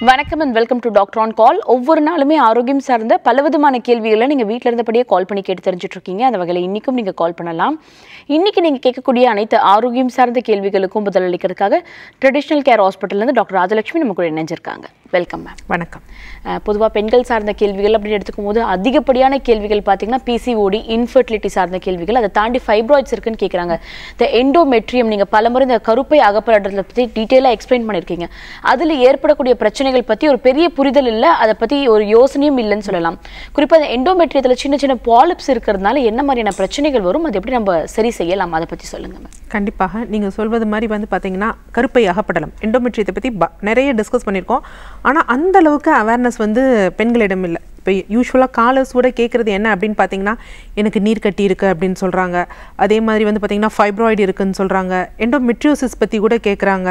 வணக்கம் and welcome to doctor on call ஒவ்வொரு நாளுமே ஆரோக்கியம் சார்ந்த பலவிதமான கேள்விகளை நீங்கள் வீட்டில் இருந்தபடியே கால் பண்ணி கேட்டு தெரிஞ்சுட்டு இருக்கீங்க அந்த வகையில் இன்றைக்கும் நீங்கள் கால் பண்ணலாம் இன்னைக்கு நீங்கள் கேட்கக்கூடிய அனைத்து ஆரோக்கியம் சார்ந்த கேள்விகளுக்கும் பதிலளிக்கிறதுக்காக ட்ரெடிஷ்னல் கேர் ஹாஸ்பிட்டல்லேருந்து டாக்டர் ராஜலட்சுமி நம்ம கூட இணைஞ்சிருக்காங்க வெல்கம் மேம் வணக்கம் பொதுவாக பெண்கள் சார்ந்த கேள்விகள் அப்படின்னு எடுத்துக்கும் போது அதிகப்படியான கேள்விகள் பார்த்தீங்கன்னா பிசிஓடி இன்ஃபர்டிலிட்டி சார்ந்த கேள்விகள் அதை தாண்டி ஃபைப்ராய்ட்ஸ் இருக்குன்னு கேட்குறாங்க இந்த எண்டோமெட்ரியம் நீங்கள் பலமுறை இந்த கருப்பை அகப்படுறதை பற்றி டீட்டெயிலாக எக்ஸ்பிளைன் பண்ணியிருக்கீங்க அதில் ஏற்படக்கூடிய பிரச்சனைகள் பற்றி ஒரு பெரிய புரிதல் இல்லை அதை பற்றி ஒரு யோசனையும் இல்லைன்னு சொல்லலாம் குறிப்பாக இந்த எண்டோமெட்ரியத்தில் சின்ன சின்ன பாலிப்ஸ் இருக்கிறதுனால என்ன மாதிரியான பிரச்சனைகள் வரும் அதை எப்படி நம்ம சரி செய்யலாம் அதை பற்றி சொல்லுங்கள் மேம் கண்டிப்பாக நீங்கள் சொல்வது மாதிரி வந்து பார்த்தீங்கன்னா கருப்பை அகப்படலம் எண்டோமெட்ரியத்தை பற்றி ப நிறைய டிஸ்கஸ் பண்ணியிருக்கோம் ஆனால் அந்த அளவுக்கு அவேர்னஸ் வந்து பெண்களிடம் இல்லை இப்போ யூஸ்வலாக காலர்ஸ் கூட கேட்குறது என்ன அப்படின்னு பார்த்தீங்கன்னா எனக்கு நீர் கட்டி இருக்குது அப்படின்னு சொல்கிறாங்க அதே மாதிரி வந்து பார்த்தீங்கன்னா ஃபைப்ராய்டு இருக்குன்னு சொல்கிறாங்க எண்டோமெட்ரியோசிஸ் பற்றி கூட கேட்குறாங்க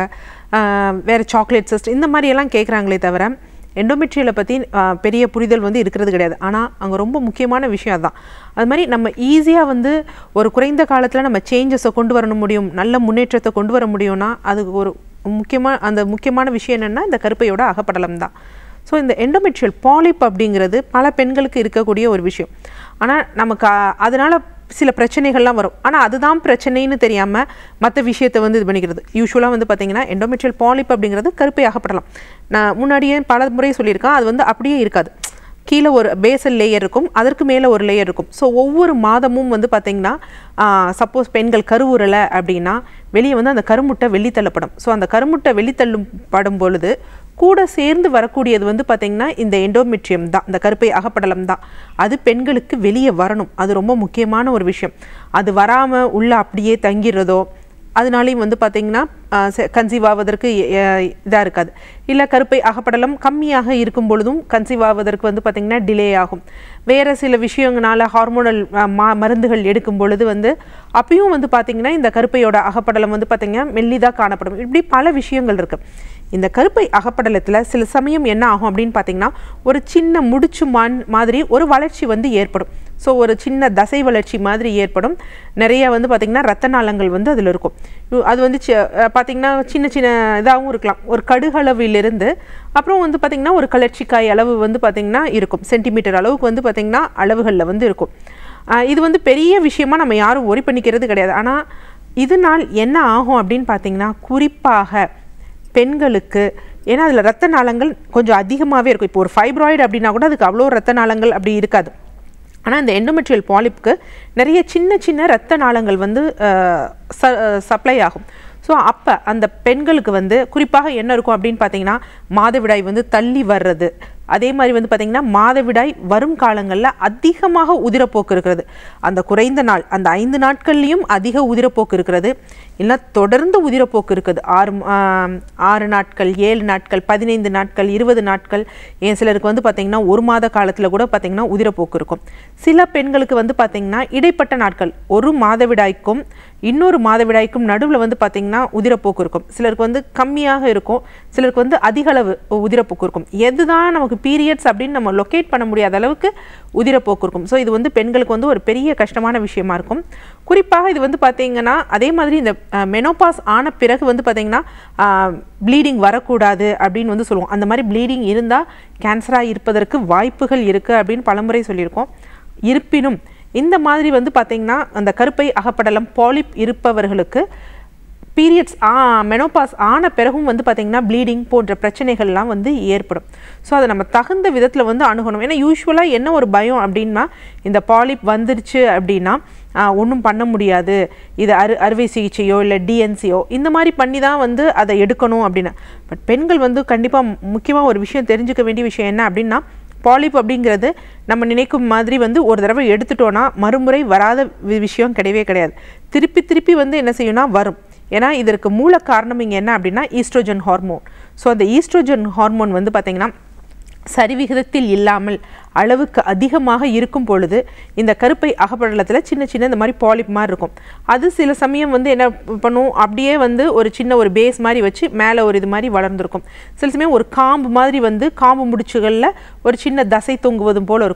வேறு சாக்லேட் சிஸ்ட் இந்த மாதிரியெல்லாம் கேட்குறாங்களே தவிர எண்டோமெட்ரியலை பற்றி பெரிய புரிதல் வந்து இருக்கிறது கிடையாது ஆனால் அங்கே ரொம்ப முக்கியமான விஷயம் அதுதான் அது மாதிரி நம்ம ஈஸியாக வந்து ஒரு குறைந்த காலத்தில் நம்ம சேஞ்சஸை கொண்டு வர முடியும் நல்ல முன்னேற்றத்தை கொண்டு வர முடியும்னா அதுக்கு ஒரு முக்கியமாக அந்த முக்கியமான விஷயம் என்னென்னா இந்த கருப்பையோட அகப்படலம் தான் ஸோ இந்த எண்டோமெட்ரியல் பாலிப் அப்படிங்கிறது பல பெண்களுக்கு இருக்கக்கூடிய ஒரு விஷயம் ஆனால் நமக்கு அ- அதனால சில பிரச்சனைகள்லாம் வரும் ஆனால் அதுதான் பிரச்சனைன்னு தெரியாமல் மற்ற விஷயத்தை வந்து இது பண்ணிக்கிறது யூஸ்வலாக வந்து பார்த்தீங்கன்னா எண்டோமெட்ரியல் பாலிப் அப்படிங்கிறது கருப்பை அகப்படலாம் நான் முன்னாடியே பல முறை சொல்லியிருக்கேன் அது வந்து அப்படியே இருக்காது கீழே ஒரு பேசல் லேயர் இருக்கும் அதற்கு மேலே ஒரு லேயர் இருக்கும் ஸோ ஒவ்வொரு மாதமும் வந்து பார்த்திங்கன்னா சப்போஸ் பெண்கள் கருவுறலை அப்படின்னா வெளியே வந்து அந்த கருமுட்டை வெளித்தள்ளப்படும் ஸோ அந்த கருமுட்டை வெளித்தள்ளும் படும் பொழுது கூட சேர்ந்து வரக்கூடியது வந்து பார்த்திங்கன்னா இந்த எண்டோமெட்ரியம் தான் இந்த கருப்பை அகப்படலம் தான் அது பெண்களுக்கு வெளியே வரணும் அது ரொம்ப முக்கியமான ஒரு விஷயம் அது வராமல் உள்ள அப்படியே தங்கிடுறதோ அதனாலையும் வந்து பார்த்தீங்கன்னா கன்சீவ் ஆவதற்கு இதாக இருக்காது இல்லை கருப்பை அகப்படலம் கம்மியாக இருக்கும் பொழுதும் கன்சீவ் ஆவதற்கு வந்து பார்த்திங்கன்னா டிலே ஆகும் வேறு சில விஷயங்களால ஹார்மோனல் மா மருந்துகள் எடுக்கும் பொழுது வந்து அப்பயும் வந்து பார்த்திங்கன்னா இந்த கருப்பையோட அகப்படலம் வந்து பார்த்திங்கன்னா மெல்லிதாக காணப்படும் இப்படி பல விஷயங்கள் இருக்குது இந்த கருப்பை அகப்படலத்தில் சில சமயம் என்ன ஆகும் அப்படின்னு பார்த்தீங்கன்னா ஒரு சின்ன முடிச்சு மான் மாதிரி ஒரு வளர்ச்சி வந்து ஏற்படும் ஸோ ஒரு சின்ன தசை வளர்ச்சி மாதிரி ஏற்படும் நிறைய வந்து பார்த்திங்கன்னா ரத்த நாளங்கள் வந்து அதில் இருக்கும் இ- அது வந்து சி- அஹ் பார்த்திங்கன்னா சின்ன சின்ன இதாகவும் இருக்கலாம் ஒரு கடுகளவிலிருந்து அப்புறம் வந்து பார்த்திங்கன்னா ஒரு கலர்ச்சிக்காய் அளவு வந்து பார்த்திங்கன்னா இருக்கும் சென்டிமீட்டர் அளவுக்கு வந்து பார்த்திங்கன்னா அளவுகளில் வந்து இருக்கும் ஆஹ் இது வந்து பெரிய விஷயமா நம்ம யாரும் ஒரி பண்ணிக்கிறது கிடையாது ஆனால் இதனால் என்ன ஆகும் அப்படின்னு பார்த்தீங்கன்னா குறிப்பாக பெண்களுக்கு ஏன்னா அதில் ரத்த நாளங்கள் கொஞ்சம் அதிகமாகவே இருக்கும் இப்போ ஒரு ஃபைப்ராய்டு அப்படின்னா கூட அதுக்கு அவ்வளோ ரத்த நாளங்கள் அப்படி இருக்காது ஆனால் இந்த எண்டோமெட்ரியல் பாலிப்க்கு நிறைய சின்ன சின்ன ரத்த நாளங்கள் வந்து சப்ளை ஆகும் ஸோ அப்போ அந்த பெண்களுக்கு வந்து குறிப்பாக என்ன இருக்கும் அப்படின்னு பார்த்தீங்கன்னா மாதவிடாய் வந்து தள்ளி வர்றது அதே மாதிரி வந்து பார்த்தீங்கன்னா மாதவிடாய் வரும் காலங்களில் அதிகமாக உதிரப்போக்கு இருக்கிறது அந்த குறைந்த நாள் அந்த ஐந்து நாட்கள்லையும் அதிக உதிரப்போக்கு இருக்கிறது இல்லை தொடர்ந்து உதிரப்போக்கு இருக்குது ஆறு ம- ஆம், ஆறு நாட்கள் ஏழு நாட்கள் பதினைந்து நாட்கள் இருபது நாட்கள் ஏன் சிலருக்கு வந்து பார்த்தீங்கன்னா ஒரு மாத காலத்தில் கூட பார்த்தீங்கன்னா உதிரப்போக்கு இருக்கும் சில பெண்களுக்கு வந்து பார்த்தீங்கன்னா இடைப்பட்ட நாட்கள் ஒரு மாதவிடாய்க்கும் இன்னொரு மாதவிடாய்க்கும் நடுவில் வந்து பார்த்தீங்கன்னா உதிரப்போக்கு இருக்கும் சிலருக்கு வந்து கம்மியாக இருக்கும் சிலருக்கு வந்து அதிக அளவு உதிரப்போக்கு இருக்கும் எதுதான் நமக்கு பீரியட்ஸ் அப்படின்னு நம்ம லொக்கேட் பண்ண முடியாத அளவுக்கு உதிரப்போக்கு இருக்கும் ஸோ இது வந்து பெண்களுக்கு வந்து ஒரு பெரிய கஷ்டமான விஷயமா இருக்கும் குறிப்பாக இது வந்து பார்த்தீங்கன்னா அதே மாதிரி இந்த மெனோபாஸ் ஆன பிறகு வந்து பார்த்தீங்கன்னா ப்ளீடிங் வரக்கூடாது அப்படின்னு வந்து சொல்லுவோம் அந்த மாதிரி ப்ளீடிங் இருந்தால் கேன்சராக இருப்பதற்கு வாய்ப்புகள் இருக்குது அப்படின்னு பலமுறை சொல்லியிருக்கோம் இருப்பினும் இந்த மாதிரி வந்து பார்த்தீங்கன்னா அந்த கருப்பை அகப்படலம் பாலிப் இருப்பவர்களுக்கு பீரியட்ஸ் ஆ மெனோபாஸ் ஆன பிறகும் வந்து பார்த்திங்கன்னா ப்ளீடிங் போன்ற பிரச்சனைகள்லாம் வந்து ஏற்படும் ஸோ அதை நம்ம தகுந்த விதத்தில் வந்து அணுகணும் ஏன்னா யூஸ்வலாக என்ன ஒரு பயம் அப்படின்னா இந்த பாலிப் வந்துருச்சு அப்படின்னா ஒன்றும் பண்ண முடியாது இது அறு அறுவை சிகிச்சையோ இல்லை டிஎன்சியோ இந்த மாதிரி பண்ணி தான் வந்து அதை எடுக்கணும் அப்படின்னு பட் பெண்கள் வந்து கண்டிப்பாக முக்கியமாக ஒரு விஷயம் தெரிஞ்சுக்க வேண்டிய விஷயம் என்ன அப்படின்னா பாலிப் அப்படிங்கிறது நம்ம நினைக்கும் மாதிரி வந்து ஒரு தடவை எடுத்துட்டோன்னா மறுமுறை வராத வி- விஷயம் கிடையவே கிடையாது திருப்பி திருப்பி வந்து என்ன செய்யும்னா வரும் ஏன்னா இதற்கு மூல காரணம் இங்கே என்ன அப்படின்னா ஈஸ்ட்ரோஜன் ஹார்மோன் ஸோ அந்த ஈஸ்ட்ரோஜன் ஹார்மோன் வந்து பார்த்திங்கன்னா சரிவிகிதத்தில் இல்லாமல் அளவுக்கு அதிகமாக இருக்கும் பொழுது இந்த கருப்பை அகப்படலத்தில் சின்ன சின்ன இந்த மாதிரி பாலிப் மாதிரி இருக்கும் அது சில சமயம் வந்து என்ன பண்ணும் அப்படியே வந்து ஒரு சின்ன ஒரு பேஸ் மாதிரி வச்சு மேலே ஒரு இது மாதிரி வளர்ந்துருக்கும் சில சமயம் ஒரு காம்பு மாதிரி வந்து காம்பு முடிச்சுகளில் ஒரு சின்ன தசை தொங்குவதும் போல இருக்கும்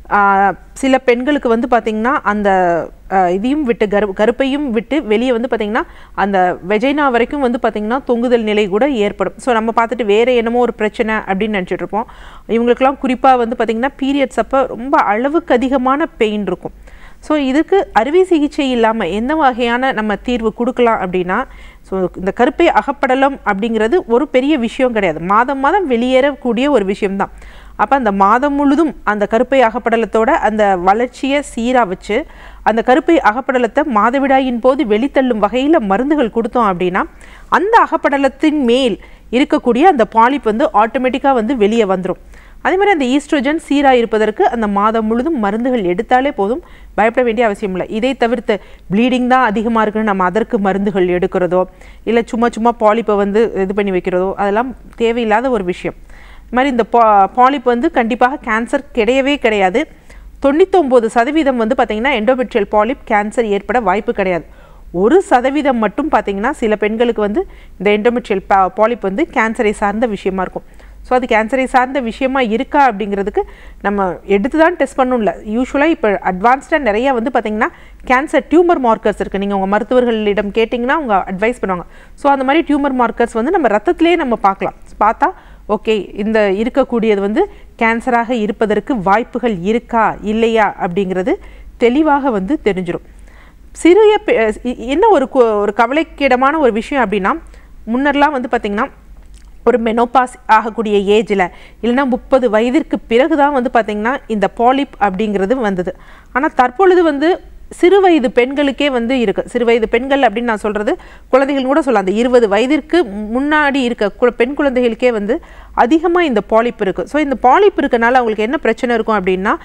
ஆஹ், சில பெண்களுக்கு வந்து பார்த்திங்கன்னா அந்த ஆஹ், இதையும் விட்டு கரு கருப்பையும் விட்டு வெளியே வந்து பார்த்திங்கன்னா அந்த வெஜைனா வரைக்கும் வந்து பார்த்திங்கன்னா தொங்குதல் நிலை கூட ஏற்படும் ஸோ நம்ம பார்த்துட்டு வேறு என்னமோ ஒரு பிரச்சனை அப்படின்னு நினச்சிட்டு இருப்போம் இவங்களுக்கெல்லாம் குறிப்பாக வந்து பார்த்திங்கன்னா பீரியட்ஸ் அப்போ ரொம்ப அளவுக்கு அதிகமான பெயின் இருக்கும் ஸோ இதுக்கு அறுவை சிகிச்சை இல்லாமல் எந்த வகையான நம்ம தீர்வு கொடுக்கலாம் அப்படின்னா ஸோ இந்த கருப்பை அகப்படலம் அப்படிங்கிறது ஒரு பெரிய விஷயம் கிடையாது மாதம் மாதம் வெளியேறக்கூடிய ஒரு விஷயம்தான் அப்போ அந்த மாதம் முழுதும் அந்த கருப்பை அகப்படலத்தோட அந்த வளர்ச்சியை சீராக வச்சு அந்த கருப்பை அகப்படலத்தை மாதவிடாயின் போது வெளித்தள்ளும் வகையில் மருந்துகள் கொடுத்தோம் அப்படின்னா அந்த அகப்படலத்தின் மேல் இருக்கக்கூடிய அந்த பாலிப் வந்து ஆட்டோமேட்டிக்காக வந்து வெளியே வந்துடும் அதே மாதிரி அந்த ஈஸ்ட்ரோஜன் சீராக இருப்பதற்கு அந்த மாதம் முழுதும் மருந்துகள் எடுத்தாலே போதும் பயப்பட வேண்டிய அவசியம் இல்லை இதை தவிர்த்து ப்ளீடிங் தான் அதிகமாக இருக்குன்னு நம்ம அதற்கு மருந்துகள் எடுக்கிறதோ இல்லை சும்மா சும்மா பாலிப்பை வந்து இது பண்ணி வைக்கிறதோ அதெல்லாம் தேவையில்லாத ஒரு விஷயம் இது மாதிரி இந்த பா பாலிப் வந்து கண்டிப்பாக கேன்சர் கிடையவே கிடையாது தொண்ணூத்தொம்பது சதவீதம் வந்து பார்த்திங்கன்னா எண்டோமெட்ரியல் பாலிப் கேன்சர் ஏற்பட வாய்ப்பு கிடையாது ஒரு சதவீதம் மட்டும் பார்த்தீங்கன்னா சில பெண்களுக்கு வந்து இந்த எண்டோமெட்ரியல் பா பாலிப் வந்து கேன்சரை சார்ந்த விஷயமா இருக்கும் ஸோ அது கேன்சரை சார்ந்த விஷயமா இருக்கா அப்படிங்கிறதுக்கு நம்ம எடுத்து தான் டெஸ்ட் பண்ணணும்ல யூஸ்வலாக இப்போ அட்வான்ஸ்டாக நிறைய வந்து பார்த்தீங்கன்னா கேன்சர் டியூமர் மார்க்கர்ஸ் இருக்குது நீங்கள் உங்கள் மருத்துவர்களிடம் கேட்டிங்கன்னா அவங்க அட்வைஸ் பண்ணுவாங்க ஸோ அந்த மாதிரி டியூமர் மார்க்கர்ஸ் வந்து நம்ம ரத்தத்திலே நம்ம பார்க்கலாம் பார்த்தா ஓகே இந்த இருக்கக்கூடியது வந்து கேன்சராக இருப்பதற்கு வாய்ப்புகள் இருக்கா இல்லையா அப்படிங்கிறது தெளிவாக வந்து தெரிஞ்சிடும் சிறிய பெ- இ- என்ன ஒரு கு- ஒரு கவலைக்கிடமான ஒரு விஷயம் அப்படின்னா முன்னர்லாம் வந்து பார்த்திங்கன்னா ஒரு மெனோபாஸ் ஆகக்கூடிய ஏஜில் இல்லைன்னா முப்பது வயதிற்கு பிறகு தான் வந்து பார்த்திங்கன்னா இந்த பாலிப் அப்படிங்கிறது வந்தது ஆனால் தற்பொழுது வந்து சிறு வயது பெண்களுக்கே வந்து இருக்கு சிறு வயது பெண்கள் அப்படின்னு நான் சொல்றது குழந்தைகள் கூட சொல்லலாம் அந்த இருபது வயதிற்கு முன்னாடி இருக்க கு- பெண் குழந்தைகளுக்கே வந்து அதிகமாக இந்த பாலிப் இருக்கு ஸோ இந்த பாலிப் இருக்கனால அவங்களுக்கு என்ன பிரச்சனை இருக்கும் அப்படின்னா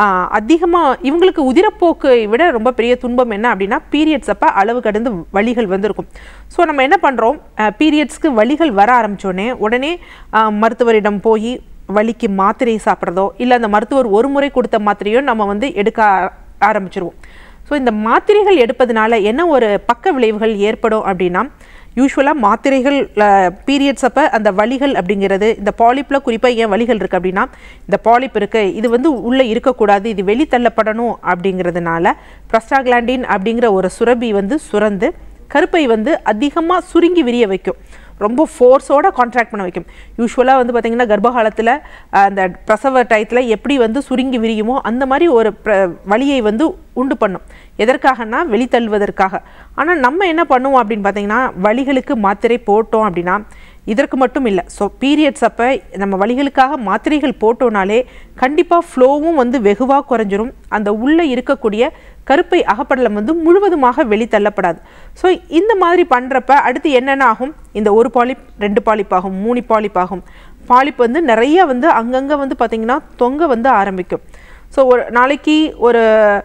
அதிகமாக இவங்களுக்கு உதிரப்போக்கை விட ரொம்ப பெரிய துன்பம் என்ன அப்படின்னா பீரியட்ஸ் அப்போ அளவு கடந்து வலிகள் வந்திருக்கும் ஸோ நம்ம என்ன பண்ணுறோம் பீரியட்ஸ்க்கு வலிகள் வர ஆரம்பிச்சோடனே உடனே ஆஹ், மருத்துவரிடம் போய் வலிக்கு மாத்திரை சாப்பிட்றதோ இல்லை அந்த மருத்துவர் ஒரு முறை கொடுத்த மாத்திரையோ நம்ம வந்து எடுக்க ஆ- ஆரம்பிச்சிருவோம் ஸோ இந்த மாத்திரைகள் எடுப்பதனால என்ன ஒரு பக்க விளைவுகள் ஏற்படும் அப்படின்னா யூஸ்வலாக மாத்திரைகள் பீரியட்ஸ் அப்போ அந்த வலிகள் அப்படிங்கிறது இந்த பாலிப்பில் குறிப்பாக ஏன் வலிகள் இருக்குது அப்படின்னா இந்த பாலிப் இருக்குது இது வந்து உள்ளே இருக்கக்கூடாது இது வெளித்தள்ளப்படணும் அப்படிங்கிறதுனால ப்ரஸ்டாகிளாண்டின் அப்படிங்கிற ஒரு சுரபி வந்து சுரந்து கருப்பை வந்து அதிகமாக சுருங்கி விரிய வைக்கும் ரொம்ப ஃபோர்ஸோட கான்ட்ராக்ட் பண்ண வைக்கும் யூஸ்வலாக வந்து பார்த்திங்கன்னா கர்ப்பகாலத்தில் அந்த பிரசவ டயத்தில் எப்படி வந்து சுருங்கி விரியுமோ அந்த மாதிரி ஒரு பிர- வலியை வந்து உண்டு பண்ணும் எதற்காகனா வெளித்தள்ளுவதற்காக ஆனால் நம்ம என்ன பண்ணுவோம் அப்படின்னு பார்த்தீங்கன்னா வலிகளுக்கு மாத்திரை போட்டோம் அப்படின்னா இதற்கு மட்டும் இல்லை ஸோ பீரியட்ஸ் அப்போ நம்ம வலிகளுக்காக மாத்திரைகள் போட்டோனாலே கண்டிப்பாக ஃப்ளோவும் வந்து வெகுவாக குறைஞ்சிரும் அந்த உள்ளே இருக்கக்கூடிய கருப்பை அகப்படலம் வந்து முழுவதுமாக வெளித்தள்ளப்படாது ஸோ இந்த மாதிரி பண்ணுறப்ப அடுத்து என்னென்ன ஆகும் இந்த ஒரு பாலிப் ரெண்டு பாலிப் ஆகும் மூணு பாலிப் ஆகும் பாலிப் வந்து நிறைய வந்து அங்கங்கே வந்து பார்த்திங்கன்னா தொங்க வந்து ஆரம்பிக்கும் ஸோ ஒரு நாளைக்கு ஒரு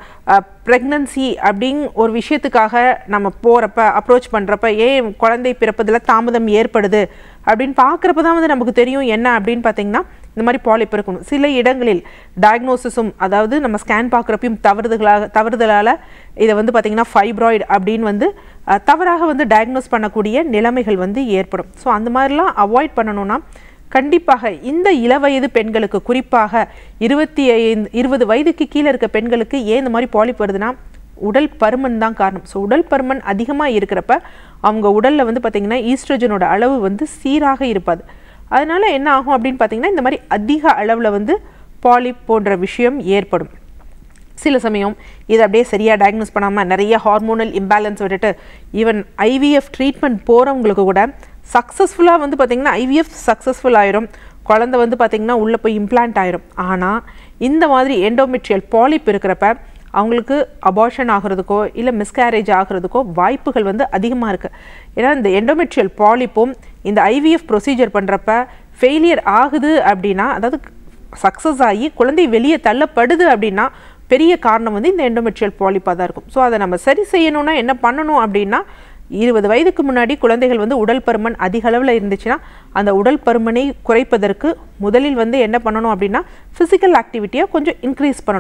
ப்ரெக்னன்சி அப்படிங் ஒரு விஷயத்துக்காக நம்ம போகிறப்ப அப்ரோச் பண்ணுறப்ப ஏன் குழந்தை பிறப்பதில் தாமதம் ஏற்படுது அப்படின்னு பார்க்குறப்ப தான் வந்து நமக்கு தெரியும் என்ன அப்படின்னு பார்த்தீங்கன்னா இந்த மாதிரி பாலிப் இருக்கணும் சில இடங்களில் டயக்னோசிஸும் அதாவது நம்ம ஸ்கேன் பார்க்குறப்பையும் தவறுதலாக தவறுதலால் இதை வந்து பார்த்திங்கன்னா ஃபைப்ராய்டு அப்படின்னு வந்து அஹ், தவறாக வந்து டயக்னோஸ் பண்ணக்கூடிய நிலைமைகள் வந்து ஏற்படும் ஸோ அந்த மாதிரிலாம் அவாய்ட் பண்ணணும்னா கண்டிப்பாக இந்த இளவயது பெண்களுக்கு குறிப்பாக இருபத்தி ஐந்து இருபது வயதுக்கு கீழே இருக்க பெண்களுக்கு ஏன் இந்த மாதிரி பாலிப் வருதுன்னா உடல் பருமன் தான் காரணம் ஸோ உடல் பருமன் அதிகமாக இருக்கிறப்ப அவங்க உடலில் வந்து பார்த்திங்கன்னா ஈஸ்ட்ரோஜனோட அளவு வந்து சீராக இருப்பாது அதனால என்ன ஆகும் அப்படின்னு பார்த்தீங்கன்னா இந்த மாதிரி அதிக அளவில் வந்து பாலிப் போன்ற விஷயம் ஏற்படும் சில சமயம் இதை அப்படியே சரியாக டயக்னோஸ் பண்ணாமல் நிறைய ஹார்மோனல் இம்பேலன்ஸ் விட்டுட்டு ஈவன் ஐவிஎஃப் ட்ரீட்மெண்ட் போகிறவங்களுக்கு கூட சக்ஸஸ்ஃபுல்லாக வந்து பார்த்திங்கன்னா ஐவிஎஃப் சக்ஸஸ்ஃபுல் ஆயிரும் குழந்தை வந்து பார்த்திங்கன்னா உள்ளே போய் இம்ப்ளான்ட் ஆயிரும் ஆனால் இந்த மாதிரி எண்டோமெட்ரியல் பாலிப் இருக்கிறப்ப அவங்களுக்கு அபார்ஷன் ஆகிறதுக்கோ இல்லை மிஸ்கேரேஜ் ஆகிறதுக்கோ வாய்ப்புகள் வந்து அதிகமாக இருக்குது ஏன்னா இந்த எண்டோமெட்ரியல் பாலிப்பும் இந்த ஐவிஎஃப் ப்ரொசீஜர் பண்ணுறப்ப ஃபெயிலியர் ஆகுது அப்படின்னா அதாவது சக்ஸஸ் ஆகி குழந்தை வெளியே தள்ளப்படுது அப்படின்னா பெரிய காரணம் வந்து இந்த எண்டோமெட்ரியல் பாலிப்பாக தான் இருக்கும் ஸோ அதை நம்ம சரி செய்யணும்னா என்ன பண்ணணும் அப்படின்னா இருபது வயதுக்கு முன்னாடி குழந்தைகள் வந்து உடல் பருமன் அதிக அளவில் இருந்துச்சுன்னா அந்த உடல் பருமனை குறைப்பதற்கு முதலில் வந்து என்ன பண்ணணும் அப்படின்னா ஃபிசிக்கல் ஆக்டிவிட்டியை கொஞ்சம் இன்க்ரீஸ் பண்ணணும்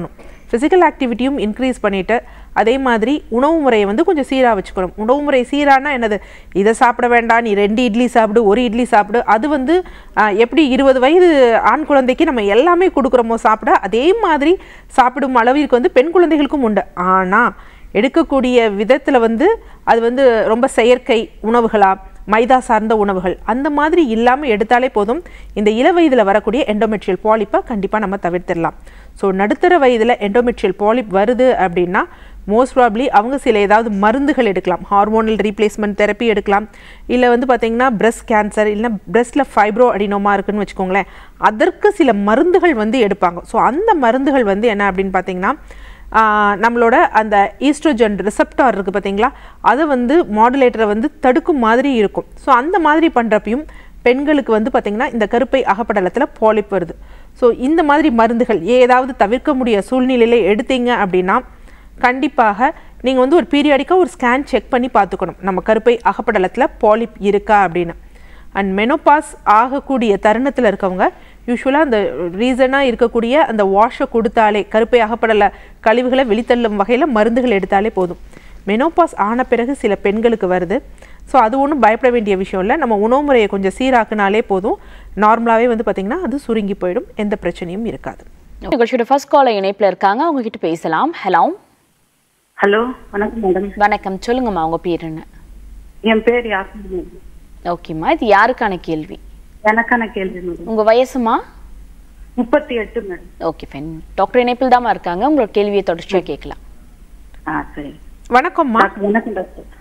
ஃபிசிக்கல் ஆக்டிவிட்டியும் இன்க்ரீஸ் பண்ணிவிட்டு அதே மாதிரி உணவு முறையை வந்து கொஞ்சம் சீராக வச்சுக்கணும் உணவு முறை சீரானா என்னது இதை சாப்பிட வேண்டாம் நீ ரெண்டு இட்லி சாப்பிடு ஒரு இட்லி சாப்பிடு அது வந்து ஆஹ், எப்படி இருபது வயது ஆண் குழந்தைக்கு நம்ம எல்லாமே கொடுக்குறோமோ சாப்பிட அதே மாதிரி சாப்பிடும் அளவிற்கு வந்து பெண் குழந்தைகளுக்கும் உண்டு ஆனால் எடுக்கக்கூடிய விதத்தில் வந்து அது வந்து ரொம்ப செயற்கை உணவுகளா மைதா சார்ந்த உணவுகள் அந்த மாதிரி இல்லாமல் எடுத்தாலே போதும் இந்த இள வயதில் வரக்கூடிய எண்டோமெட்ரியல் பாலிப்பை கண்டிப்பாக நம்ம தவிர்த்திடலாம் ஸோ நடுத்தர வயதில் எண்டோமெட்ரியல் பாலிப் வருது அப்படின்னா மோஸ்ட் ப்ராப்ளி அவங்க சில ஏதாவது மருந்துகள் எடுக்கலாம் ஹார்மோனல் ரீப்ளேஸ்மெண்ட் தெரப்பி எடுக்கலாம் இல்லை வந்து பார்த்தீங்கன்னா பிரஸ்ட் கேன்சர் இல்லை பிரஸ்ட்டில் ஃபைப்ரோ அடினோமா இருக்குன்னு வச்சுக்கோங்களேன் அதற்கு சில மருந்துகள் வந்து எடுப்பாங்க ஸோ அந்த மருந்துகள் வந்து என்ன அப்படின்னு பார்த்தீங்கன்னா ஆஹ் நம்மளோட அந்த ஈஸ்ட்ரோஜன் ரிசப்டார் இருக்குது பார்த்தீங்களா அதை வந்து மாடுலேட்டரை வந்து தடுக்கும் மாதிரி இருக்கும் ஸோ அந்த மாதிரி பண்ணுறப்பையும் பெண்களுக்கு வந்து பார்த்திங்கன்னா இந்த கருப்பை அகப்படலத்தில் பாலிப் வருது ஸோ இந்த மாதிரி மருந்துகள் ஏதாவது தவிர்க்க முடிய சூழ்நிலையில் எடுத்தீங்க அப்படின்னா கண்டிப்பாக நீங்கள் வந்து ஒரு பீரியாடிக்காக ஒரு ஸ்கேன் செக் பண்ணி பார்த்துக்கணும் நம்ம கருப்பை அகப்படலத்தில் பாலிப் இருக்கா அப்படின்னு அண்ட் மெனோபாஸ் ஆகக்கூடிய தருணத்தில் இருக்கவங்க யூஸ்வலாக அந்த ரீசனாக இருக்கக்கூடிய அந்த வாஷை கொடுத்தாலே கருப்பை அகப்படல கழிவுகளை வெளித்தள்ளும் வகையில் மருந்துகள் எடுத்தாலே போதும் மெனோபாஸ் ஆன பிறகு சில பெண்களுக்கு வருது ஸோ அது ஒன்றும் பயப்பட வேண்டிய விஷயம் இல்லை நம்ம உணவு முறையை கொஞ்சம் சீராக்குனாலே போதும் நார்மலாகவே வந்து பார்த்திங்கன்னா அது சுருங்கி போயிடும் எந்த பிரச்சனையும் இருக்காது நிகழ்ச்சியோட ஃபர்ஸ்ட் கால இணைப்புல இருக்காங்க அவங்க கிட்ட பேசலாம் ஹலோ ஹலோ வணக்கம் மேடம் வணக்கம் சொல்லுங்கம்மா உங்க பேர் என்ன என் பேர் யாசின் மேடம் ஓகேம்மா இது யாருக்கான கேள்வி எனக்கான கேள்வி மேடம் உங்க வயசுமா முப்பத்தி எட்டு மேடம் ஓகே ஃபைன் டாக்டர் இணைப்பில் தாம்மா இருக்காங்க உங்களோட கேள்வியை தொடர்ச்சியா கேட்கலாம் ஆ சரி வணக்கம்மா டாக்டர் வணக்கம் டாக்டர்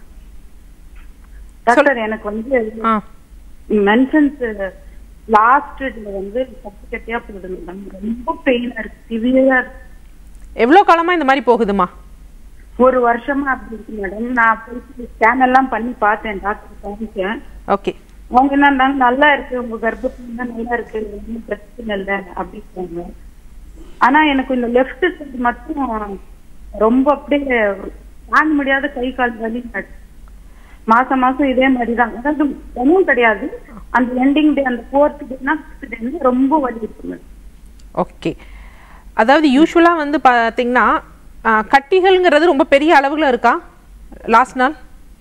டாக்டர் எனக்கு வந்து ஆ மென்சன்ஸ் லாஸ்ட் இதுல வந்து சத்து கட்டியா போகுது மேடம் ரொம்ப பெயினா இருக்கு சிவியரா இருக்கு எவ்வளோ காலமாக இந்த மாதிரி போகுதுமா ஒரு வருஷமா அப்படி இருக்கு மேடம் நான் போயிட்டு ஸ்கேன் எல்லாம் பண்ணி பார்த்தேன் டாக்டர் காமிச்சேன் ஓகே அவங்க என்ன நல்லா இருக்கு உங்க கர்ப்பத்துல தான் நல்லா இருக்கு ஒன்றும் பிரச்சனை இல்லை அப்படிங்கிறாங்க ஆனா எனக்கு இந்த லெஃப்ட் சைடு மட்டும் ரொம்ப அப்படியே தாங்க முடியாத கை கால் வலி நடு- மாசம் மாசம் இதே மாதிரி தான் அதாவது ஒன்றும் கிடையாது அந்த எண்டிங் டே அந்த ஃபோர்த் டேனா ஃபிஃப்த் டே ரொம்ப வலி இருக்கு மேடம் ஓகே அதாவது யூஸ்வலாக வந்து பார்த்தீங்கன்னா ஆ, கட்டிகள்ங்கிறது ரொம்ப பெரிய அளவில் இருக்கா லாஸ்ட் நாள்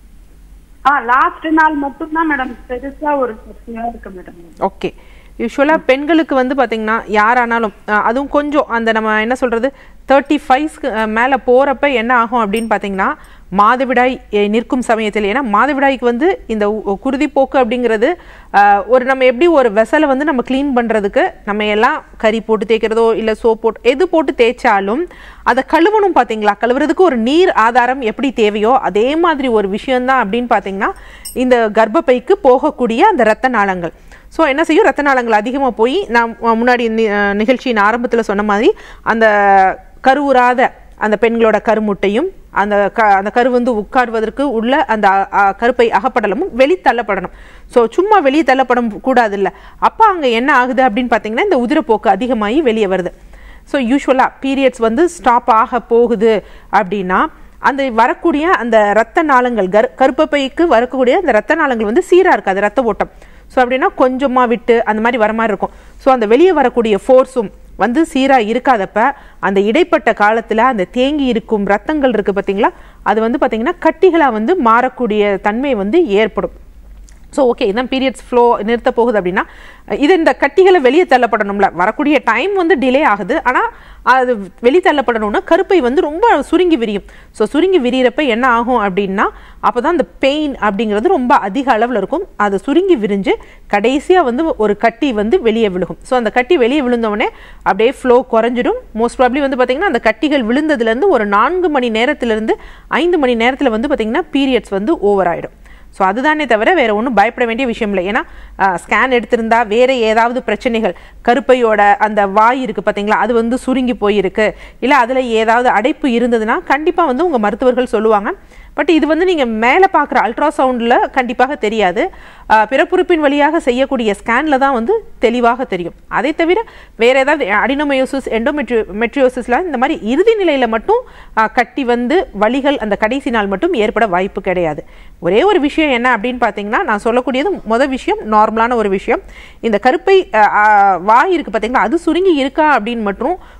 ஆ லாஸ்ட் நாள் மட்டும் தான் மேடம் பெருசா ஒரு பிரச்சனையா இருக்கு மேடம் ஓகே யூஸ்வலாக பெண்களுக்கு வந்து பார்த்தீங்கன்னா யாரானாலும் அஹ், அதுவும் கொஞ்சம் அந்த நம்ம என்ன சொல்கிறது தேர்ட்டி ஃபைவ்ஸ்க்கு மேலே போகிறப்ப என்ன ஆகும் அப்படின்னு பார்த்தீங்கன்னா மாதவிடாய் அஹ், நிற்கும் சமயத்தில் ஏன்னா மாதவிடாய்க்கு வந்து இந்த உ- குருதி போக்கு அப்படிங்கிறது அஹ், ஒரு நம்ம எப்படி ஒரு வெசலை வந்து நம்ம க்ளீன் பண்ணுறதுக்கு நம்ம எல்லாம் கறி போட்டு தேய்க்கிறதோ இல்லை சோப் போட்டு எது போட்டு தேய்ச்சாலும் அதை கழுவணும் பார்த்தீங்களா கழுவுறதுக்கு ஒரு நீர் ஆதாரம் எப்படி தேவையோ அதே மாதிரி ஒரு விஷயம்தான் அப்படின்னு பார்த்தீங்கன்னா இந்த கர்ப்பப்பைக்கு போகக்கூடிய அந்த இரத்த நாளங்கள் ஸோ என்ன செய்யும் ரத்த நாளங்கள் அதிகமாக போய் நான் மு- முன்னாடி நி- அஹ் நிகழ்ச்சியின் ஆரம்பத்தில் சொன்ன மாதிரி அந்த கருவுறாத அந்த பெண்களோட கருமுட்டையும் அந்த க அந்த கரு வந்து உட்காருவதற்கு உள்ள அந்த அ- அ- கருப்பை அகப்படலமும் வெளித்தள்ளப்படணும் ஸோ சும்மா வெளியே தள்ளப்படும் கூடாது இல்லை அப்போ அங்கே என்ன ஆகுது அப்படின்னு பார்த்தீங்கன்னா இந்த உதிரப்போக்கு அதிகமாகி வெளியே வருது ஸோ யூஸ்வலாக பீரியட்ஸ் வந்து ஸ்டாப் ஆக போகுது அப்படின்னா அந்த வரக்கூடிய அந்த ரத்த நாளங்கள் கர் கருப்பப்பைக்கு வரக்கூடிய அந்த ரத்த நாளங்கள் வந்து சீராக இருக்காது ரத்த ஓட்டம் ஸோ அப்படின்னா கொஞ்சமாக விட்டு அந்த மாதிரி வர மாதிரி இருக்கும் ஸோ அந்த வெளியே வரக்கூடிய ஃபோர்ஸும் வந்து சீராக இருக்காதப்ப அந்த இடைப்பட்ட காலத்தில் அந்த தேங்கி இருக்கும் ரத்தங்கள் இருக்குது பார்த்தீங்களா அது வந்து பார்த்தீங்கன்னா கட்டிகளாக வந்து மாறக்கூடிய தன்மை வந்து ஏற்படும் ஸோ ஓகே இதான் பீரியட்ஸ் ஃப்ளோ நிறுத்த போகுது அப்படின்னா இது இந்த கட்டிகளை வெளியே தள்ளப்படணும்ல வரக்கூடிய டைம் வந்து டிலே ஆகுது ஆனால் அது வெளியே தள்ளப்படணும்னா கருப்பை வந்து ரொம்ப சுருங்கி விரியும் ஸோ சுருங்கி விரியிறப்ப என்ன ஆகும் அப்படின்னா அப்போ தான் அந்த பெயின் அப்படிங்கிறது ரொம்ப அதிக அளவில் இருக்கும் அது சுருங்கி விரிஞ்சு கடைசியாக வந்து ஒரு கட்டி வந்து வெளியே விழுகும் ஸோ அந்த கட்டி வெளியே விழுந்தவுடனே அப்படியே ஃப்ளோ குறைஞ்சிடும் மோஸ்ட் ப்ராப்ளி வந்து பார்த்திங்கன்னா அந்த கட்டிகள் விழுந்ததுலேருந்து ஒரு நான்கு மணி நேரத்துலேருந்து ஐந்து மணி நேரத்தில் வந்து பார்த்திங்கன்னா பீரியட்ஸ் வந்து ஓவர் ஆகிடும் ஸோ அதுதானே தவிர வேற ஒன்றும் பயப்பட வேண்டிய விஷயம் இல்லை ஏன்னா ஸ்கேன் எடுத்திருந்தா வேற ஏதாவது பிரச்சனைகள் கருப்பையோட அந்த வாய் இருக்கு பார்த்தீங்களா அது வந்து சுருங்கி போயிருக்கு இல்லை அதில் ஏதாவது அடைப்பு இருந்ததுன்னா கண்டிப்பாக வந்து உங்கள் மருத்துவர்கள் சொல்லுவாங்க பட் இது வந்து நீங்கள் மேலே பார்க்குற அல்ட்ராசவுண்டில் கண்டிப்பாக தெரியாது ஆஹ் பிறப்புறுப்பின் வழியாக செய்யக்கூடிய ஸ்கேனில் தான் வந்து தெளிவாக தெரியும் அதை தவிர வேற ஏதாவது அடினோமயோசிஸ் எண்டோமெட்ரியோ மெட்ரியோசிஸ்லாம் இந்த மாதிரி இறுதி நிலையில் மட்டும் ஆஹ் கட்டி வந்து வலிகள் அந்த கடைசி நாள் மட்டும் ஏற்பட வாய்ப்பு கிடையாது ஒரே ஒரு விஷயம் என்ன அப்படின்னு பார்த்தீங்கன்னா நான் சொல்லக்கூடியது மொதல் விஷயம் நார்மலான ஒரு விஷயம் இந்த கருப்பை ஆஹ் ஆஹ் வாய் இருக்குது பார்த்தீங்களா அது சுருங்கி இருக்கா அப்படின்னு மட்டும்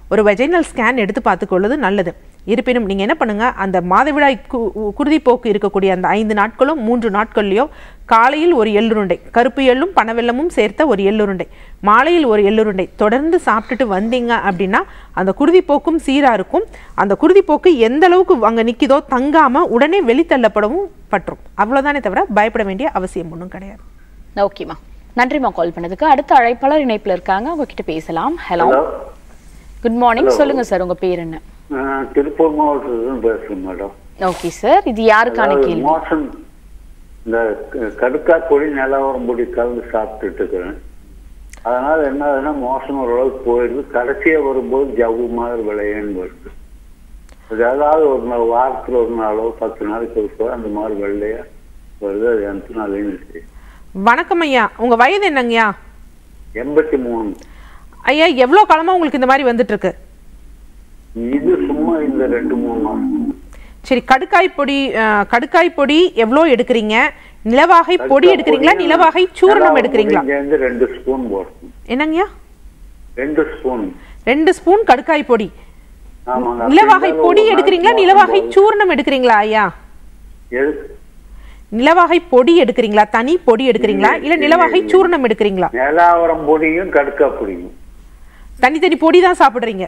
ஒரு வெஜைனல் ஸ்கேன் எடுத்து பார்த்துக்கொள்வது நல்லது இருப்பினும் நீங்கள் என்ன பண்ணுங்க அந்த மாதவிடாய் கு குருதிப்போக்கு இருக்கக்கூடிய அந்த ஐந்து நாட்களும் மூன்று நாட்கள்லையோ காலையில் ஒரு எள்ளுருண்டை கருப்பு எள்ளும் பனவெல்லமும் சேர்த்த ஒரு எள்ளுருண்டை மாலையில் ஒரு எள்ளுருண்டை தொடர்ந்து சாப்பிட்டுட்டு வந்தீங்க அப்படின்னா அந்த குருதிப்போக்கும் சீராக இருக்கும் அந்த குருதிப்போக்கு எந்த அளவுக்கு அங்கே நிற்கிதோ தங்காமல் உடனே வெளித்தள்ளப்படவும் பற்றும் அவ்வளோதானே தவிர பயப்பட வேண்டிய அவசியம் ஒன்றும் கிடையாது ஓகேம்மா நன்றிம்மா கால் பண்ணதுக்கு அடுத்த அழைப்பாளர் இணைப்புல இருக்காங்க அவங்க கிட்ட பேசலாம் ஹலோ ஹலோ குட் மார்னிங் சொல்லுங்க சார் உங்க பேர் என்ன நான் திருப்பூர் மாவட்டத்துலேருந்து பேசுறேன் மேடம் ஓகே சார் இது யாருக்கான அதாவது கேள்வி மோசம் இந்த க- கடுக்காய் பொடி நிலவரம் பொடி கலந்து சாப்பிட்டுட்டு இருக்கிறேன் அதனால என்ன ஆகுதுன்னா மோசம் ஓரளவுக்கு போயிடுது கடைசியா வரும்போது ஜவ்வு மாதிரி விளையன்னு வருது அது ஏதாவது ஒரு நாள் வாரத்துல ஒரு நாளோ பத்து நாளைக்கு ஒரு அந்த மாதிரி வெள்ளையா வருது அது எந்த நாளையும் இருக்கு வணக்கம் ஐயா உங்கள் வயது என்னங்கய்யா எண்பத்தி மூணு ஐயா எவ்வளோ காலமாக உங்களுக்கு இந்த மாதிரி வந்துட்டு இருக்கு இது சும்மா இந்த ரெண்டு மூணு மாசம் சரி கடுக்காய் பொடி அஹ், கடுக்காய் பொடி எவ்வளோ எடுக்கிறீங்க நிலவாகை பொடி எடுக்கிறீங்களா நிலவாகை சூரணம் எடுக்கிறீங்களா இருந்து ரெண்டு ஸ்பூன் போடணும் என்னங்கய்யா ரெண்டு ஸ்பூன் ரெண்டு ஸ்பூன் கடுக்காய் பொடி ஆமாங்க நிலவாகை அப்படி பொடி இருந்தாலும் ஒரு எடுக்கிறீங்களா நாளைக்கு நிலவாகை மோசம் சூரணம் எடுக்கிறீங்களா ஐயா எது நிலவாகை பொடி எடுக்கிறீங்களா தனி பொடி எடுக்கிறீங்களா இல்ல நிலவாகை சூரணம் எடுக்கிறீங்களா நிலாவரம் பொடியும் கடுக்கா பொடியும் தனித்தனி பொடி தான் சாப்பிடுறீங்க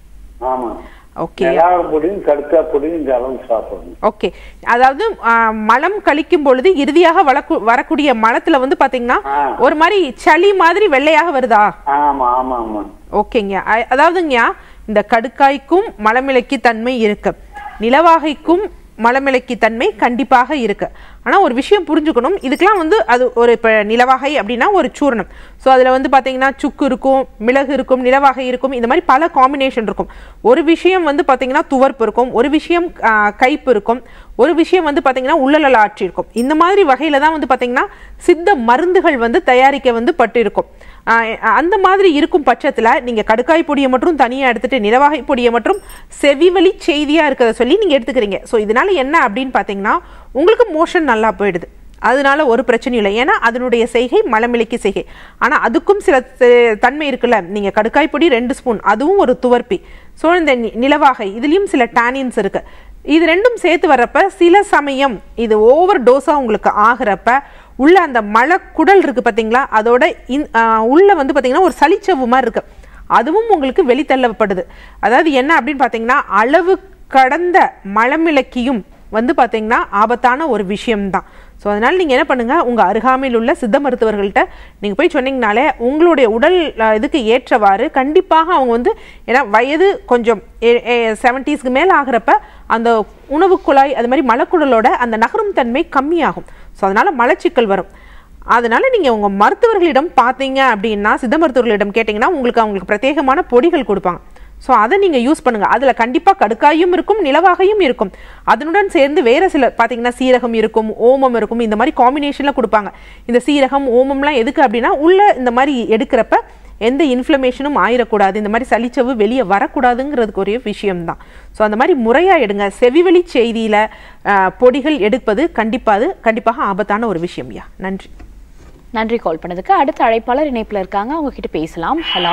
ஆமா ஓகே நிலாவரம் பொடியும் கடுக்கா பொடியும் கலந்து சாப்பிடணும் ஓகே அதாவது ஆ, மலம் கழிக்கும் பொழுது இறுதியாக வளக்கு வரக்கூடிய மலத்துல வந்து பாத்தீங்கன்னா ஆ. ஒரு மாதிரி சளி மாதிரி வெள்ளையாக வருதா ஆமா ஆமா ஆமா ஓகேங்க அ- அதாவதுங்கய்யா இந்த கடுக்காய்க்கும் மலமிளக்கி தன்மை இருக்கு நிலவாகைக்கும் மலமிளக்கி தன்மை கண்டிப்பாக இருக்கு ஆனா ஒரு விஷயம் புரிஞ்சுக்கணும் இதுக்கெல்லாம் வந்து அது ஒரு இப்போ நிலவாகை அப்படின்னா ஒரு சூரணம் ஸோ அதில் வந்து பார்த்தீங்கன்னா சுக்கு இருக்கும் மிளகு இருக்கும் நிலவாகை இருக்கும் இந்த மாதிரி பல காம்பினேஷன் இருக்கும் ஒரு விஷயம் வந்து பார்த்தீங்கன்னா துவர்ப்பு இருக்கும் ஒரு விஷயம் ஆ, கைப்பு இருக்கும் ஒரு விஷயம் வந்து பார்த்தீங்கன்னா உள்ளலல் ஆற்றி இருக்கும் இந்த மாதிரி வகையில தான் வந்து பார்த்தீங்கன்னா சித்த மருந்துகள் வந்து தயாரிக்க வந்து பட்டு இருக்கும் ஆஹ் அந்த மாதிரி இருக்கும் பட்சத்துல நீங்க கடுக்காய் பொடியை மட்டும் தனியா எடுத்துட்டு நிலவாகை பொடியை மட்டும் செவிவழி செய்தியா இருக்கிறத சொல்லி நீங்க எடுத்துக்கிறீங்க ஸோ இதனால என்ன அப்படின்னு பார்த்தீங்கன்னா உங்களுக்கு மோஷன் நல்லா போயிடுது அதனால ஒரு பிரச்சனையும் இல்லை ஏன்னா அதனுடைய செய்கை மலமிளக்கி செய்கை ஆனா அதுக்கும் சில த- தன்மை இருக்குல்ல நீங்க கடுக்காய் பொடி ரெண்டு ஸ்பூன் அதுவும் ஒரு துவர்ப்பி ஸோ இந்த நி- நிலவாகை இதுலயும் சில டானின்ஸ் இருக்கு இது ரெண்டும் சேர்த்து வர்றப்ப சில சமயம் இது ஓவர் டோஸா உங்களுக்கு ஆகிறப்ப உள்ள அந்த மலக்குடல் இருக்கு பாத்தீங்களா அதோட இன்- ஆ, உள்ள வந்து பாத்தீங்கன்னா ஒரு சளிச்சவு மாதிரி இருக்கு அதுவும் உங்களுக்கு வெளித்தள்ளப்படுது அதாவது என்ன அப்படின்னு பாத்தீங்கன்னா அளவு கடந்த மலமிளக்கியும் வந்து பாத்தீங்கன்னா ஆபத்தான ஒரு விஷயம்தான் ஸோ அதனால நீங்க என்ன பண்ணுங்க உங்க அருகாமையில் உள்ள சித்த மருத்துவர்கள்ட்ட நீங்க போய் சொன்னீங்கனாலே உங்களுடைய உடல் அஹ், இதுக்கு ஏற்றவாறு கண்டிப்பாக அவங்க வந்து ஏன்னா வயது கொஞ்சம் செவன்டீஸ்க்கு மேல ஆகிறப்ப அந்த உணவு குழாய் அது மாதிரி மலக்குடலோட அந்த நகரும் தன்மை கம்மியாகும் ஸோ அதனால மலச்சிக்கல் வரும் அதனால நீங்க உங்க மருத்துவர்களிடம் பார்த்தீங்க அப்படின்னா சித்த மருத்துவர்களிடம் கேட்டிங்கன்னா உங்களுக்கு அவங்களுக்கு பிரத்யேகமான பொடிகள் கொடுப்பாங்க ஸோ அதை நீங்க யூஸ் பண்ணுங்க அதுல கண்டிப்பா கடுக்காயும் இருக்கும் நிலவாகையும் இருக்கும் அதனுடன் சேர்ந்து வேற சில பாத்தீங்கன்னா சீரகம் இருக்கும் ஓமம் இருக்கும் இந்த மாதிரி காம்பினேஷன்ல கொடுப்பாங்க இந்த சீரகம் ஓமம்லாம் எதுக்கு அப்படின்னா உள்ள இந்த மாதிரி எடுக்கிறப்ப எந்த இன்ஃப்ளமேஷனும் ஆயிடக்கூடாது இந்த மாதிரி சளிச்சவு வெளியே வரக்கூடாதுங்கிறதுக்கு ஒரே விஷயம்தான் ஸோ அந்த மாதிரி முறையாக எடுங்க செவிவழி செய்தியில் பொடிகள் எடுப்பது கண்டிப்பாக கண்டிப்பாக ஆபத்தான ஒரு விஷயம்யா நன்றி நன்றி கால் பண்ணதுக்கு அடுத்த அழைப்பாளர் இணைப்புல இருக்காங்க அவங்க கிட்ட பேசலாம் ஹலோ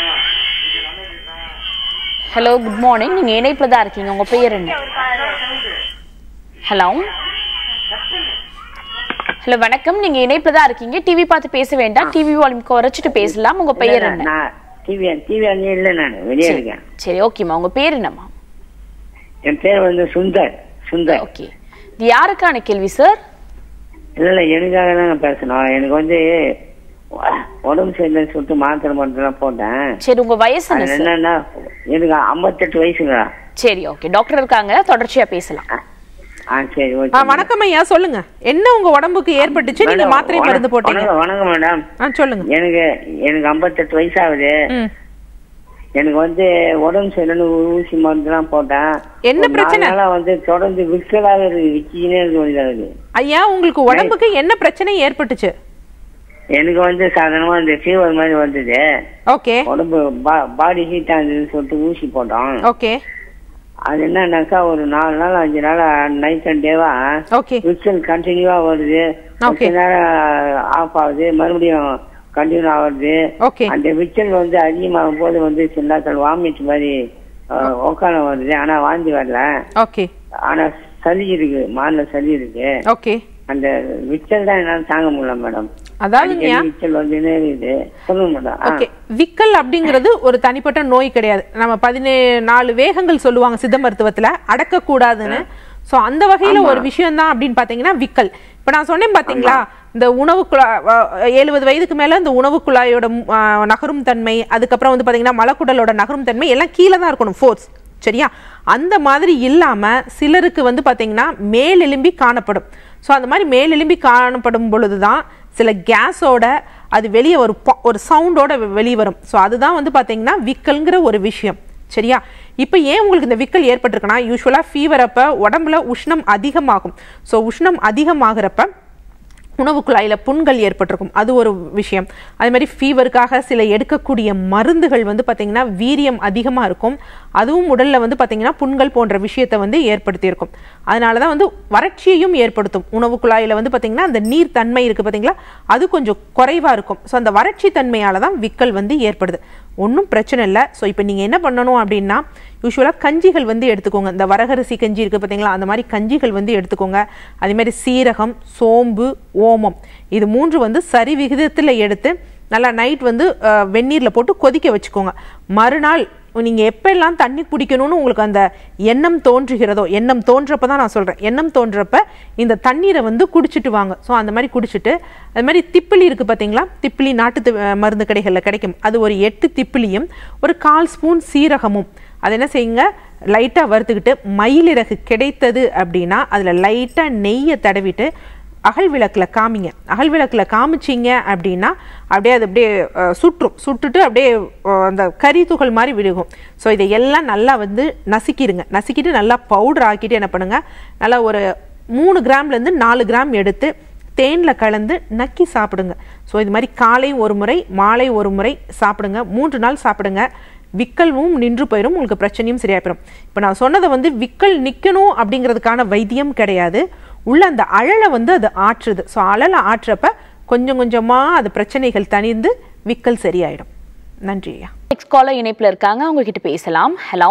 ஹலோ குட் மார்னிங் நீங்க இணைப்புல தான் இருக்கீங்க உங்க பெயர் என்ன ஹலோ ஹலோ வணக்கம் நீங்க இணைப்புல தான் இருக்கீங்க டிவி பார்த்து பேச வேண்டாம் டிவி வால்யூம் குறைச்சிட்டு பேசலாம் உங்க பெயர் என்ன நான் டிவி டிவி அங்கே இல்லை நான் வெளியே இருக்கேன் சரி ஓகேம்மா உங்க பேர் என்னம்மா என் பேர் வந்து சுந்தர் சுந்தர் ஓகே இது யாருக்கான கேள்வி சார் இல்ல இல்ல எனக்காக தாங்க பேசணும் எனக்கு வந்து உ- உடம்பு சரியில்லைன்னு சொல்லிட்டு மாத்திரை மட்டும் போட்டேன் சரி உங்க வயசு என்ன அது சார் என்னன்னா எனக்கு ஐம்பத்தெட்டு வயசுங்களா சரி ஓகே டாக்டர் இருக்காங்க தொடர்ச்சியா பேசலாம் ஆ சரி ஆ, ஓகே வணக்கம் ஐயா சொல்லுங்க என்ன உங்க உடம்புக்கு ஏற்பட்டுச்சு நீங்க மேடம், மாத்திரை மருந்து வணக்கம், போட்டீங்க வணக்கம், வணக்கம் மேடம் ஆ சொல்லுங்க எனக்கு எனக்கு ஐம்பத்தெட்டு வயசாகுது ம் எனக்கு வந்து உடம்பு சரியில்லைன்னு ஊசி மருந்துலாம் போட்டேன் என்ன ஒரு நாலு பிரச்சனை? நாளா வந்து தொடர்ந்து விற்கலாக இருக்கு விக்கினே இருக்கு வேண்டியது ஐயா உங்களுக்கு உடம்புக்கு என்ன பிரச்சனை ஏற்பட்டுச்சு எனக்கு வந்து சாதாரணமா இந்த ஃபீவர் மாதிரி வந்தது ஓகே உடம்பு பாடி ஹீட் ஆகுதுன்னு சொல்லிட்டு ஊசி போட்டோம் ஓகே அது என்னன்னாக்கா ஒரு நாலு நாள் அஞ்சு நாள் நைட் அண்ட் டேவா ஓகே விக்சல் கண்டினியூவா வருது Okay. கொஞ்ச நேரம் ஆஃப் ஆகுது மறுபடியும் கண்டினியூ ஆகுது ஓகே அந்த விச்சல் வந்து அதிகமாகும் போது வந்து சின்னாக்கள் வாமிட் மாதிரி உக்கான வருது ஆனா வாந்தி வரல ஓகே ஆனா சளி இருக்கு மாநில சளி இருக்கு ஓகே அந்த விச்சல் தான் என்னால தாங்க முடியல மேடம் அதாவதுங்கய்யா அடிக்கடி விச்சல் வந்து இருக்குது சொல்லுங்க மேடம் ஆ. ஓகே விக்கல் அப்படிங்கிறது ஒரு தனிப்பட்ட நோய் கிடையாது நம்ம பதினே நாலு வேகங்கள் சொல்லுவாங்க சித்த மருத்துவத்துல அடக்கக்கூடாதுன்னு சோ அந்த வகையில ஒரு விஷயம் தான் அப்படின்னு பாத்தீங்கன்னா விக்கல் இப்ப நான் சொன்னேன் பாத்தீங்களா இந்த உணவு குழாய் எழுபது வயதுக்கு மேல இந்த உணவு குழாயோட ம், ஆ, நகரும் தன்மை அதுக்கப்புறம் வந்து பாத்தீங்கன்னா மலக்குடலோட நகரும் தன்மை எல்லாம் கீழே தான் இருக்கணும் ஃபோர்ஸ் சரியா அந்த மாதிரி இல்லாம சிலருக்கு வந்து பாத்தீங்கன்னா மேலெலும்பி காணப்படும் ஸோ அந்த மாதிரி மேலெலும்பி காணப்படும் பொழுது தான் சில கேஸோட அது வெளியே ஒரு ப- ஒரு சவுண்டோட வெளியே வரும் ஸோ அதுதான் வந்து பாத்தீங்கன்னா விக்கல்ங்கிற ஒரு விஷயம் சரியா இப்போ ஏன் உங்களுக்கு இந்த விக்கல் ஏற்பட்டிருக்குன்னா யூஸ்வலாக ஃபீவர் அப்போ உடம்புல உஷ்ணம் அதிகமாகும் ஸோ உஷ்ணம் அதிகமாகிறப்ப உணவு குழாயில புண்கள் ஏற்பட்டிருக்கும் அது ஒரு விஷயம் அதே மாதிரி ஃபீவருக்காக சில எடுக்கக்கூடிய மருந்துகள் வந்து பாத்தீங்கன்னா வீரியம் அதிகமா இருக்கும் அதுவும் உடல்ல வந்து பாத்தீங்கன்னா புண்கள் போன்ற விஷயத்தை வந்து ஏற்படுத்தியிருக்கும் அதனால தான் வந்து வறட்சியையும் ஏற்படுத்தும் உணவு குழாயில வந்து பாத்தீங்கன்னா அந்த நீர் தன்மை இருக்கு பாத்தீங்களா அது கொஞ்சம் குறைவா இருக்கும் ஸோ அந்த வறட்சி தன்மையால தான் விக்கல் வந்து ஏற்படுது ஒன்றும் பிரச்சனை இல்லை ஸோ இப்போ நீங்கள் என்ன பண்ணணும் அப்படின்னா யூஸ்வலாக கஞ்சிகள் வந்து எடுத்துக்கோங்க இந்த வரகரிசி கஞ்சி இருக்குது பார்த்தீங்களா அந்த மாதிரி கஞ்சிகள் வந்து எடுத்துக்கோங்க அதே மாதிரி சீரகம் சோம்பு ஓமம் இது மூன்று வந்து சரி விகிதத்தில் எடுத்து நல்லா நைட் வந்து வெந்நீரில் போட்டு கொதிக்க வச்சுக்கோங்க மறுநாள் நீங்கள் எப்பெல்லாம் தண்ணி குடிக்கணும்னு உங்களுக்கு அந்த எண்ணம் தோன்றுகிறதோ எண்ணம் தோன்றப்ப தான் நான் சொல்கிறேன் எண்ணம் தோன்றப்ப இந்த தண்ணீரை வந்து குடிச்சிட்டு வாங்க ஸோ அந்த மாதிரி குடிச்சிட்டு அது மாதிரி திப்பிலி இருக்குது பார்த்தீங்களா திப்பிலி நாட்டு தி- அஹ் மருந்து கடைகளில் கிடைக்கும் அது ஒரு எட்டு திப்பிலியும் ஒரு கால் ஸ்பூன் சீரகமும் அதை என்ன செய்யுங்க லைட்டாக வறுத்துக்கிட்டு மயிலிறகு கிடைத்தது அப்படின்னா அதில் லைட்டாக நெய்யை தடவிட்டு அகல் விளக்குல காமிங்க அகல் விளக்குல காமிச்சிங்க அப்படின்னா அப்படியே அது அப்படியே அஹ், சுற்றும் சுட்டுட்டு அப்படியே அஹ், அந்த கறி துகள் மாதிரி விழுகும் ஸோ இதை எல்லாம் நல்லா வந்து நசுக்கிடுங்க நசுக்கிட்டு நல்லா பவுடர் ஆக்கிட்டு என்ன பண்ணுங்க நல்லா ஒரு மூணு கிராம்லேருந்து நாலு கிராம் எடுத்து தேனில் கலந்து நக்கி சாப்பிடுங்க ஸோ இது மாதிரி காலை ஒரு முறை மாலை ஒரு முறை சாப்பிடுங்க மூன்று நாள் சாப்பிடுங்க விக்கலும் நின்று போயிடும் உங்களுக்கு பிரச்சனையும் சரியா போயிடும் இப்போ நான் சொன்னதை வந்து விக்கல் நிற்கணும் அப்படிங்கிறதுக்கான வைத்தியம் கிடையாது உள்ள அந்த அழலை வந்து அது ஆற்றுது ஸோ அழலை ஆற்றுறப்ப கொஞ்சம் கொஞ்சமாக அது பிரச்சனைகள் தணிந்து விக்கல் சரியாயிடும் நன்றி ஐயா நெக்ஸ்ட் காலர் இணைப்புல இருக்காங்க அவங்க கிட்ட பேசலாம் ஹலோ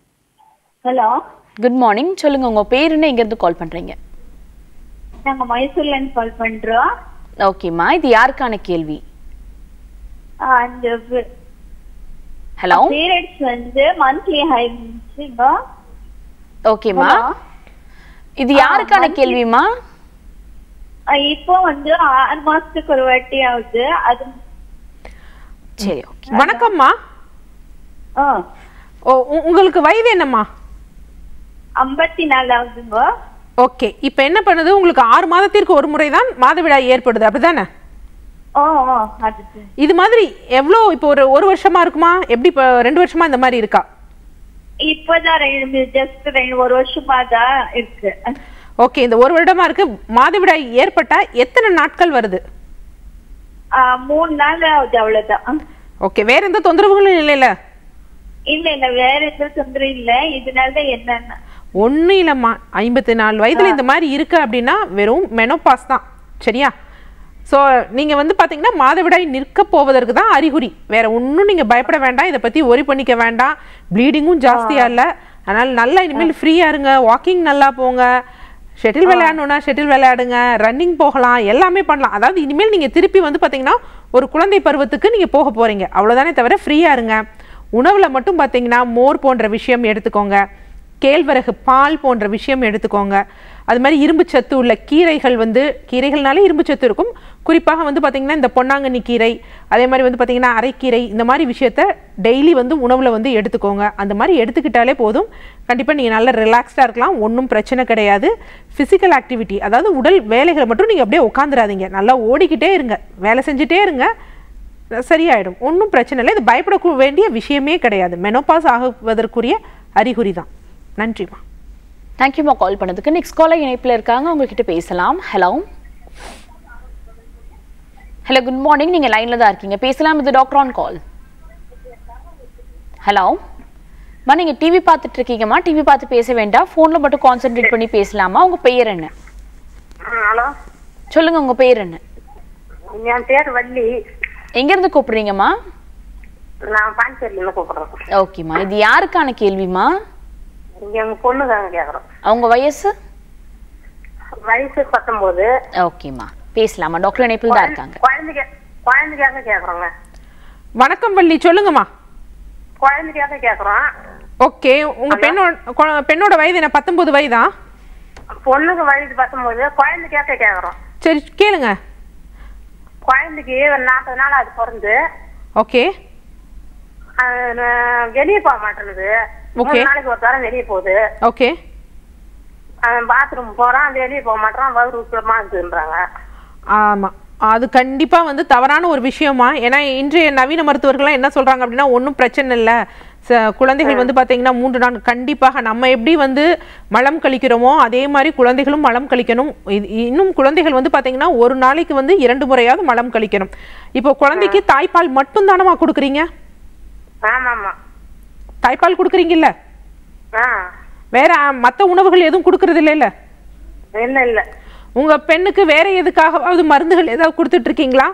ஹலோ குட் மார்னிங் சொல்லுங்க உங்க பேர் என்ன எங்க இருந்து கால் பண்றீங்க நாங்க மைசூர்ல இருந்து கால் பண்றோம் ஓகேம்மா இது யாருக்கான கேள்வி ஆ, அந்த ஹலோ பீரியட்ஸ் வந்து மந்த்லி ஹை இருந்துச்சுங்க ஓகேம்மா Hello. இது யாருக்கான கேள்விமா ஆ, இப்போ வந்து ஆறு மாசத்துக்கு ஒரு வாட்டி ஆகுது அது சரி ஓகே வணக்கம்மா ஆ, ஓ உ- உங்களுக்கு வயது என்னம்மா ஐம்பத்தி நாலு ஆகுதுங்க ஓகே இப்போ என்ன பண்ணுது உங்களுக்கு ஆறு மாதத்திற்கு ஒரு முறை தான் மாதவிடாய் ஏற்படுது அப்படிதானே ஓ ஓ அது இது மாதிரி எவ்வளோ இப்போ ஒரு ஒரு வருஷமா இருக்குமா எப்படி இப்போ ரெண்டு வருஷமா இந்த மாதிரி இருக்கா இப்போதான் ரெண்டு ஜஸ்ட் ரெண்டு ஒரு வருஷமா தான் இருக்கு ஓகே இந்த ஒரு வருடமா இருக்கு மாதவிடாய் ஏற்பட்டா எத்தனை நாட்கள் வருது ஆ, மூணு நாள் ஆகுது அவ்வளவுதான் ஓகே வேற எந்த தொந்தரவுகளும் இல்லைல்ல இல்ல இல்ல வேற எந்த தொந்தரவும் இல்ல இதனாலதான் என்னன்னா ஒன்றும் இல்லைம்மா ஐம்பத்தி நாலு வயதுல இந்த மாதிரி இருக்கு அப்படின்னா வெறும் மெனோபாஸ் தான் சரியா ஸோ நீங்கள் வந்து பார்த்தீங்கன்னா மாதவிடாய் நிற்க போவதற்கு தான் அறிகுறி வேற ஒன்றும் நீங்கள் பயப்பட வேண்டாம் இதை பற்றி ஒரி பண்ணிக்க வேண்டாம் ப்ளீடிங்கும் ஜாஸ்தியாக இல்லை அதனால் நல்லா இனிமேல் ஃப்ரீயாக இருங்க வாக்கிங் நல்லா போங்க ஷெட்டில் விளையாடணும்னா ஷெட்டில் விளையாடுங்க ரன்னிங் போகலாம் எல்லாமே பண்ணலாம் அதாவது இனிமேல் நீங்கள் திருப்பி வந்து பார்த்தீங்கன்னா ஒரு குழந்தை பருவத்துக்கு நீங்கள் போக போகிறீங்க அவ்வளோதானே தவிர ஃப்ரீயாக இருங்க உணவில் மட்டும் பார்த்தீங்கன்னா மோர் போன்ற விஷயம் எடுத்துக்கோங்க கேழ்வரகு பால் போன்ற விஷயம் எடுத்துக்கோங்க அது மாதிரி இரும்பு சத்து உள்ள கீரைகள் வந்து கீரைகள்னாலே இரும்பு சத்து இருக்கும் குறிப்பாக வந்து பார்த்தீங்கன்னா இந்த பொன்னாங்கண்ணி கீரை அதே மாதிரி வந்து பார்த்தீங்கன்னா அரைக்கீரை இந்த மாதிரி விஷயத்த டெய்லி வந்து உணவில் வந்து எடுத்துக்கோங்க அந்த மாதிரி எடுத்துக்கிட்டாலே போதும் கண்டிப்பாக நீங்கள் நல்லா ரிலாக்ஸ்டாக இருக்கலாம் ஒன்றும் பிரச்சனை கிடையாது ஃபிசிக்கல் ஆக்டிவிட்டி அதாவது உடல் வேலைகளை மட்டும் நீங்கள் அப்படியே உட்காந்துராதீங்க நல்லா ஓடிக்கிட்டே இருங்க வேலை செஞ்சுட்டே இருங்க சரியாயிடும் ஒன்றும் பிரச்சனை இல்லை இது பயப்பட வேண்டிய விஷயமே கிடையாது மெனோபாஸ் ஆகுவதற்குரிய அறிகுறி தான் நன்றிம்மா தேங்க்யூமா கால் பண்ணதுக்கு நெக்ஸ்ட் காலர் இணைப்புல இருக்காங்க அவங்க கிட்ட பேசலாம் ஹலோ ஹலோ குட் மார்னிங் நீங்க லைன்ல தான் இருக்கீங்க பேசலாம் இது டாக்டர் ஆன் கால் ஹலோ மா நீங்க டிவி பார்த்துட்டு இருக்கீங்கம்மா டிவி பார்த்து பேச வேண்டாம் போன்ல மட்டும் கான்சென்ட்ரேட் பண்ணி பேசலாமா உங்க பெயர் என்ன ஹலோ சொல்லுங்க உங்க பெயர் என்ன என் பேர் வள்ளி எங்க இருந்து கூப்பிடுறீங்கம்மா நான் பாண்டிச்சேரியில கூப்பிடுறேன் ஓகேம்மா இது யாருக்கான கேள்விமா இங்க எங்க பொண்ணுதாங்க கேக்குறோம் அவங்க வயசு வயசு பத்தொன்பது ஓகேம்மா பேசலாமா டாக்டர் இணைப்பில் தான் இருக்காங்க குழந்தைக்கு குழந்தைக்காக கேக்குறோங்க வணக்கம் வள்ளி சொல்லுங்கம்மா குழந்தைக்காக கேக்குறோம் ஓகே உங்க பெண்ணோட கொ- பெண்ணோட வயது என்ன பத்தொன்பது வயதா பொண்ணுக்கு வயசு பத்தொன்பது குழந்தைக்காக கேக்குறோம் சரி கேளுங்க குழந்தைக்கு ஒரு நாற்பது நாள் அது பிறந்து ஓகே வெளியே போக மாட்டேங்குது மூணு Okay. நாளைக்கு ஒரு தரம் வெளியே போகுது ஓகே பாத்ரூம் போறான் வெளியே போக மாட்டான் வயிறு உச்சமா இருக்குன்றாங்க ஆமா அது கண்டிப்பா வந்து தவறான ஒரு விஷயமா ஏன்னா இன்றைய நவீன மருத்துவர்கள்லாம் என்ன சொல்றாங்க அப்படின்னா ஒன்றும் பிரச்சனை இல்லை குழந்தைகள் வந்து பாத்தீங்கன்னா மூன்று நாள் கண்டிப்பாக நம்ம எப்படி வந்து மலம் கழிக்கிறோமோ அதே மாதிரி குழந்தைகளும் மலம் கழிக்கணும் இது- இன்னும் குழந்தைகள் வந்து பாத்தீங்கன்னா ஒரு நாளைக்கு வந்து இரண்டு முறையாவது மலம் கழிக்கணும் இப்போ குழந்தைக்கு தாய்ப்பால் மட்டும் தானமா கொடுக்குறீங்க ஆமா ஆமா தாய்ப்பால் கொடுக்குறீங்கல்ல ஆ வேற மற்ற உணவுகள் எதுவும் கொடுக்கறது இல்லைல்ல இல்ல இல்ல உங்க பெண்ணுக்கு வேற எதுக்காகவாவது மருந்துகள் ஏதாவது கொடுத்துட்டு இருக்கீங்களா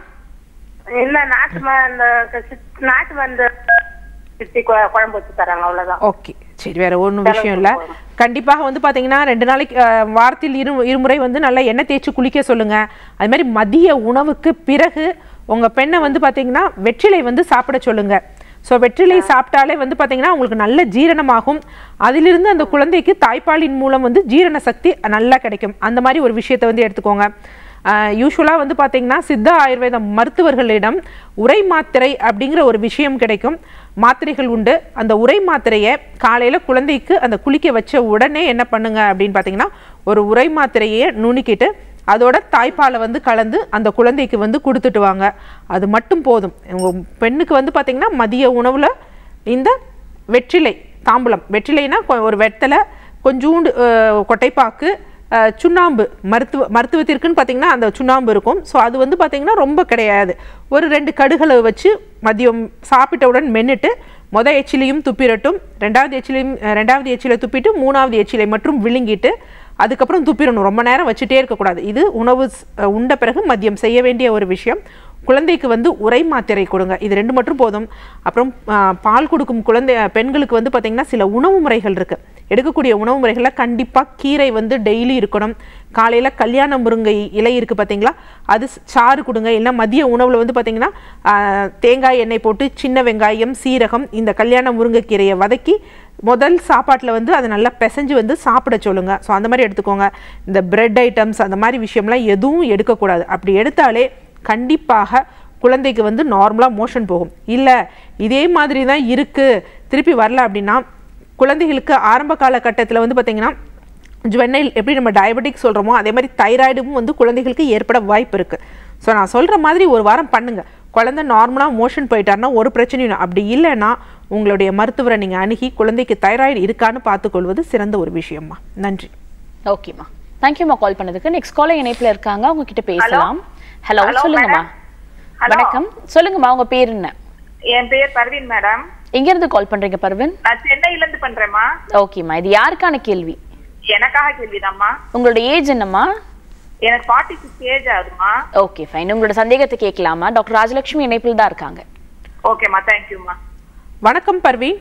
இல்ல நாட்டு மருந்து நாட்டு மருந்து சித்தி கொ- குழம்பு வச்சு தராங்க அவ்வளவுதான் ஓகே சரி வேற ஒன்றும் விஷயம் இல்லை கண்டிப்பாக வந்து பார்த்தீங்கன்னா ரெண்டு நாளைக்கு அஹ், வாரத்தில் இரு இருமுறை வந்து நல்லா எண்ணெய் தேய்ச்சி குளிக்க சொல்லுங்க அது மாதிரி மதிய உணவுக்கு பிறகு உங்க பெண்ணை வந்து பார்த்தீங்கன்னா வெற்றிலை வந்து சாப்பிட சொல்லுங்க ஸோ வெற்றிலை சாப்பிட்டாலே வந்து பார்த்தீங்கன்னா உங்களுக்கு நல்ல ஜீரணமாகும் அதிலிருந்து அந்த குழந்தைக்கு தாய்ப்பாலின் மூலம் வந்து ஜீரண சக்தி நல்லா கிடைக்கும் அந்த மாதிரி ஒரு விஷயத்தை வந்து எடுத்துக்கோங்க யூஸ்வலாக வந்து பார்த்தீங்கன்னா சித்த ஆயுர்வேத மருத்துவர்களிடம் உரை மாத்திரை அப்படிங்கிற ஒரு விஷயம் கிடைக்கும் மாத்திரைகள் உண்டு அந்த உரை மாத்திரையை காலையில் குழந்தைக்கு அந்த குளிக்க வச்ச உடனே என்ன பண்ணுங்க அப்படின்னு பார்த்தீங்கன்னா ஒரு உரை மாத்திரையை நுணுக்கிட்டு அதோட தாய்ப்பாலை வந்து கலந்து அந்த குழந்தைக்கு வந்து கொடுத்துட்டு வாங்க அது மட்டும் போதும் உங்கள் பெண்ணுக்கு வந்து பார்த்தீங்கன்னா மதிய உணவில் இந்த வெற்றிலை தாம்பூலம் வெற்றிலைனா கொ- ஒரு வெத்தலை கொஞ்சூண்டு அஹ், கொட்டைப்பாக்கு அஹ், சுண்ணாம்பு மருத்துவ மருத்துவத்திற்குன்னு பார்த்தீங்கன்னா அந்த சுண்ணாம்பு இருக்கும் ஸோ அது வந்து பார்த்தீங்கன்னா ரொம்ப கிடையாது ஒரு ரெண்டு கடுகளை வச்சு மதியம் சாப்பிட்டவுடன் மென்னுட்டு மொத எச்சிலையும் துப்பிரட்டும் ரெண்டாவது எச்சிலையும் அஹ், ரெண்டாவது எச்சிலை துப்பிட்டு மூணாவது எச்சிலை மற்றும் விழுங்கிட்டு அதுக்கப்புறம் துப்பிடணும் ரொம்ப நேரம் வச்சுட்டே இருக்கக்கூடாது இது உணவு ஸ்- அஹ், உண்ட பிறகு மதியம் செய்ய வேண்டிய ஒரு விஷயம் குழந்தைக்கு வந்து உரை மாத்திரை கொடுங்க இது ரெண்டு மட்டும் போதும் அப்புறம் ஆ, பால் கொடுக்கும் குழந்தை பெண்களுக்கு வந்து பார்த்திங்கன்னா சில உணவு முறைகள் இருக்கு எடுக்கக்கூடிய உணவு முறைகளில் கண்டிப்பாக கீரை வந்து டெய்லி இருக்கணும் காலையில் கல்யாண முருங்கை இலை இருக்குது பார்த்தீங்களா அது ஸ்- சாறு கொடுங்க இல்லை மதிய உணவில் வந்து பார்த்திங்கன்னா ஆ, தேங்காய் எண்ணெய் போட்டு சின்ன வெங்காயம் சீரகம் இந்த கல்யாண முருங்கைக்கீரையை வதக்கி முதல் சாப்பாட்டில் வந்து அதை நல்லா பிசைஞ்சு வந்து சாப்பிட சொல்லுங்க ஸோ அந்த மாதிரி எடுத்துக்கோங்க இந்த பிரெட் ஐட்டம்ஸ் அந்த மாதிரி விஷயம்லாம் எதுவும் எடுக்கக்கூடாது அப்படி எடுத்தாலே கண்டிப்பாக குழந்தைக்கு வந்து நார்மலாக மோஷன் போகும் இல்லை இதே மாதிரி தான் இருக்குது திருப்பி வரல அப்படின்னா குழந்தைகளுக்கு ஆரம்ப காலகட்டத்தில் வந்து பார்த்திங்கன்னா ஜுவென்னைல் எப்படி நம்ம டயபெட்டிக் சொல்கிறோமோ அதே மாதிரி தைராய்டும் வந்து குழந்தைகளுக்கு ஏற்பட வாய்ப்பு இருக்குது ஸோ நான் சொல்கிற மாதிரி ஒரு வாரம் பண்ணுங்கள் குழந்தை நார்மலாக மோஷன் போயிட்டாருன்னா ஒரு பிரச்சனையும் இல்லை அப்படி இல்லைன்னா உங்களுடைய மருத்துவரை நீங்கள் அணுகி குழந்தைக்கு தைராய்டு இருக்கான்னு பார்த்துக்கொள்வது சிறந்த ஒரு விஷயம்மா நன்றி ஓகேம்மா தேங்க்யூம்மா கால் பண்ணதுக்கு நெக்ஸ்ட் காலர் இணைப்புல இருக்காங்க அவங்க கிட்ட பேசலாம் ஹலோ Hello, சொல்லுங்கம்மா madam. Hello. வணக்கம் சொல்லுங்கம்மா உங்க பேர் என்ன என் பேர் பர்வீன் மேடம் எங்க இருந்து கால் பண்றீங்க பர்வன் நான் சென்னையில இருந்து பண்றேம்மா ஓகேம்மா இது யாருக்கான கேள்வி எனக்காக கேள்விதாம்மா உங்களோட ஏஜ் என்னம்மா எனக்கு ஃபார்ட்டி சிக்ஸ் ஏஜ் ஆகுதுமா ஓகே ஃபைன் உங்களோட சந்தேகத்தை கேட்கலாமா டாக்டர் ராஜலட்சுமி இணைப்பில் தான் இருக்காங்க ஓகேம்மா தேங்க்யூம்மா வணக்கம் பர்வீன்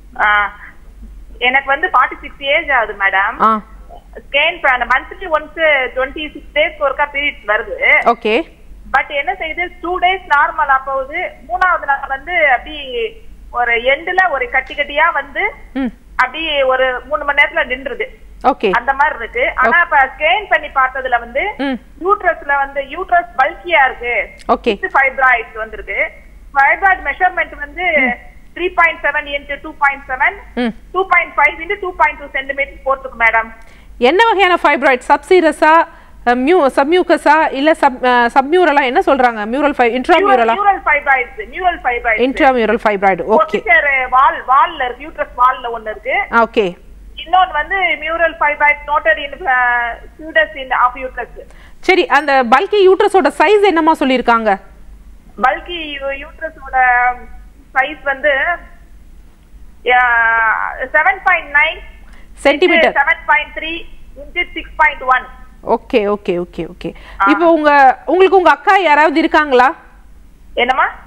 எனக்கு வந்து ஃபார்ட்டி சிக்ஸ் ஏஜ் ஆகுது மேடம் ஆ scan monthly once twenty six days ஒருக்கா பீரியட்ஸ் வருது ஓகே பட் என்ன செய்யுது டூ டேஸ் நார்மலா போகுது மூணாவது நாள் வந்து அப்படி ஒரு எண்டுல ஒரு கட்டி கட்டியா வந்து ம் அப்படி ஒரு மூணு மணி நேரத்துல நின்றுது ஓகே அந்த மாதிரி இருக்கு ஆனா இப்ப ஸ்கேன் பண்ணி பார்த்ததுல வந்து ம் யூட்ரஸ்ல வந்து யூட்ரஸ் பல்கியா இருக்கு ஓகே ஃபைப்ராய்ட்ஸ் வந்திருக்கு ஃபைப்ராய்ட் மெஷர்மெண்ட் வந்து three point seven into two point seven ம் two point five into two point two centimetre போட்டுருக்கு மேடம் என்ன வகையான ஃபைப்ராய்ட் சப்சீரஸா மியூ சப்மியூக்கஸா இல்ல சப் சப்மியூரலா என்ன சொல்றாங்க மியூரல் ஃபை இன்ட்ராமியூரலா neural fibroids neural fibroids intramural fibroid okay wall வால்ல இருக்கு யூட்ரஸ் வால்ல ஒண்ணு இருக்கு ஓகே இன்னொன்னு வந்து mural fibroid noted in fundus in of uterus சரி அந்த பல்கி யூட்ரஸோட சைஸ் என்னமா சொல்லியிருக்காங்க பல்கி யூட்ரஸோட சைஸ் வந்து seven point nine centimetre seven point three into six point one okay okay okay okay இப்போ உங்க உங்களுக்கு உங்க அக்கா யாராவது இருக்காங்களா என்னம்மா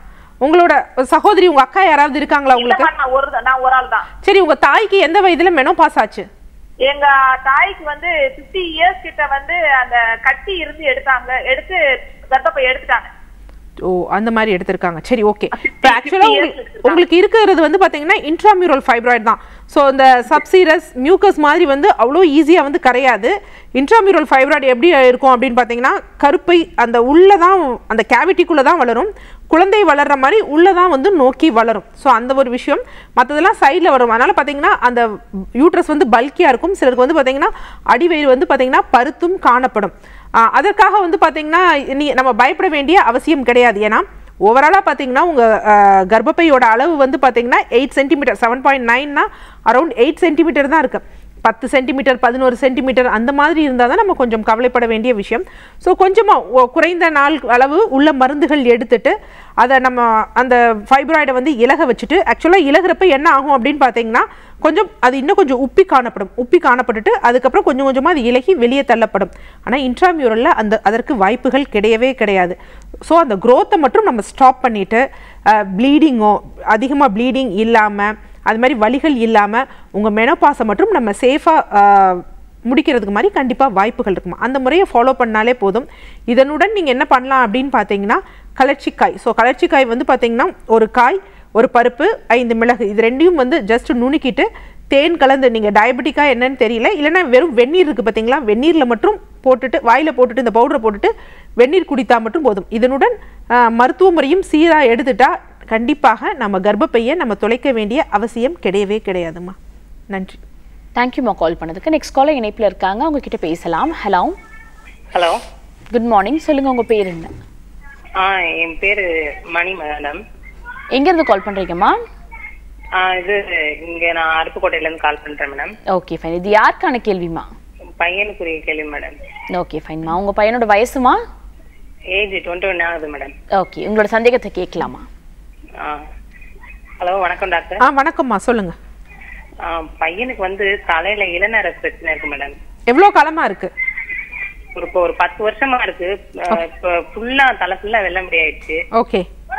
உங்களோட சகோதரி உங்க அக்கா யாராவது இருக்காங்களா உங்களுக்கு இல்லம்மா, நான் ஒரு நான் ஒரு ஆள் தான் சரி உங்க தாய்க்கு எந்த வயதுல மெனோபாஸ் ஆச்சு எங்க தாய்க்கு வந்து 50 இயர்ஸ் கிட்ட வந்து அந்த கட்டி இருந்து எடுத்தாங்க எடுத்து கர்ப்பப்பை எடுத்துட்டாங்க ஓ அந்த மாதிரி எடுத்திருக்காங்க சரி ஓகே இப்போ 50 ஆக்சுவலாக years உங்களுக்கு எடுத்திருக்காங்க. உங்களுக்கு இருக்கிறது வந்து பார்த்தீங்கன்னா இன்ட்ராமியூரல் ஃபைப்ராய்டு தான் ஸோ இந்த சப்சீரஸ் மியூக்கஸ் மாதிரி வந்து அவ்வளோ ஈஸியாக வந்து கரையாது இன்ட்ராமியூரல் ஃபைப்ராய்டு எப்படி இருக்கும் அப்படின்னு பார்த்தீங்கன்னா கருப்பை அந்த உள்ளே தான் அந்த கேவிட்டிக்குள்ளே தான் வளரும் குழந்தை வளர்ற மாதிரி உள்ளே தான் வந்து நோக்கி வளரும் ஸோ அந்த ஒரு விஷயம் மற்றதெல்லாம் சைடில் வரும் அதனால் பார்த்தீங்கன்னா அந்த யூட்ரஸ் வந்து பல்கியாக இருக்கும் சிலருக்கு வந்து பார்த்தீங்கன்னா அடிவயிறு வந்து பார்த்தீங்கன்னா பருத்தும் காணப்படும் ஆஹ் அதற்காக வந்து பார்த்தீங்கன்னா நீ நம்ம பயப்பட வேண்டிய அவசியம் கிடையாது ஏன்னா ஓவராலாக பார்த்தீங்கன்னா உங்கள் கர்ப்பப்பையோட அளவு வந்து பார்த்தீங்கன்னா எயிட் சென்டிமீட்டர் செவன் பாயிண்ட் நைன்னா அரௌண்ட் எயிட் சென்டிமீட்டர் தான் இருக்குது பத்து சென்டிமீட்டர் பதினோரு சென்டிமீட்டர் அந்த மாதிரி இருந்தால் தான் நம்ம கொஞ்சம் கவலைப்பட வேண்டிய விஷயம் ஸோ கொஞ்சமாக குறைந்த நாள் அளவு உள்ள மருந்துகள் எடுத்துட்டு அதை நம்ம அந்த ஃபைப்ராய்டை வந்து இலக வச்சுட்டு ஆக்சுவலாக இலகுறப்ப என்ன ஆகும் அப்படின்னு பார்த்தீங்கன்னா கொஞ்சம் அது இன்னும் கொஞ்சம் உப்பி காணப்படும் உப்பி காணப்பட்டுட்டு அதுக்கப்புறம் கொஞ்சம் கொஞ்சமாக அது இலகி வெளியே தள்ளப்படும் ஆனால் இன்ட்ராமியூரலில் அந்த அதற்கு வாய்ப்புகள் கிடையவே கிடையாது ஸோ அந்த growth-அ மட்டும் நம்ம ஸ்டாப் பண்ணிவிட்டு ப்ளீடிங்கோ அதிகமாக ப்ளீடிங் இல்லாமல் அது மாதிரி வலிகள் இல்லாமல் உங்கள் மெனோபாஸை மட்டும் நம்ம சேஃபாக முடிக்கிறதுக்கு மாதிரி கண்டிப்பாக வாய்ப்புகள் இருக்குமா அந்த முறையை ஃபாலோ பண்ணாலே போதும் இதனுடன் நீங்கள் என்ன பண்ணலாம் அப்படின்னு பார்த்தீங்கன்னா கலர்ச்சிக்காய் ஸோ கலர்ச்சிக்காய் வந்து பார்த்தீங்கன்னா ஒரு காய் ஒரு பருப்பு ஐந்து மிளகு இது ரெண்டையும் வந்து ஜஸ்ட் நுணுக்கிட்டு தேன் கலந்து நீங்கள் டயபெட்டிக்கா என்னன்னு தெரியல இல்லைன்னா வெறும் வெந்நீர் இருக்குது பார்த்தீங்களா வெந்நீரில் மட்டும் போட்டுட்டு வாயில் போட்டுட்டு இந்த பவுடரை போட்டுட்டு வெந்நீர் குடித்தா மட்டும் போதும் இதனுடன் ஆஹ், மருத்துவ முறையும் சீராக எடுத்துட்டா கண்டிப்பாக நம்ம கர்ப்பப்பையை நம்ம தொலைக்க வேண்டிய அவசியம் கிடையவே கிடையாதும்மா நன்றி தேங்க்யூமா கால் பண்ணதுக்கு நெக்ஸ்ட் காலர் இணைப்பில் இருக்காங்க அவங்க கிட்ட பேசலாம் ஹலோ ஹலோ குட் மார்னிங் சொல்லுங்க உங்க பேர் என்ன ஆ என் பேரு மணி மேடம் எங்க இருந்து கால் பண்றீங்கம்மா ஆ இது இங்க நான் அருப்புக்கோட்டையில இருந்து கால் பண்றேன் மேடம் ஓகே ஃபைன் இது யாருக்கான கேள்விமா பையனுக்குரிய கேள்வி மேடம் ஓகே ஃபைன்மா உங்க பையனோட வயசுமா ஏஜ் டுவெண்ட்டி ஒன் ஆகுது மேடம் ஓகே உங்களோட சந்தேகத்தை கேட்கலாமா ஆ ஹலோ வணக்கம் டாக்டர் ஆ வணக்கம்மா சொல்லுங்க ஆ, பையனுக்கு வந்து தலையில இளநர பிரச்சனை இருக்கு மேடம் எவ்வளோ காலமா இருக்கு ஒரு இப்போ ஒரு பத்து வருஷமா இருக்கு ஆ, இப்போ ஃபுல்லா தலை ஃபுல்லா வெள்ள முடியாயிடுச்சு ஓகே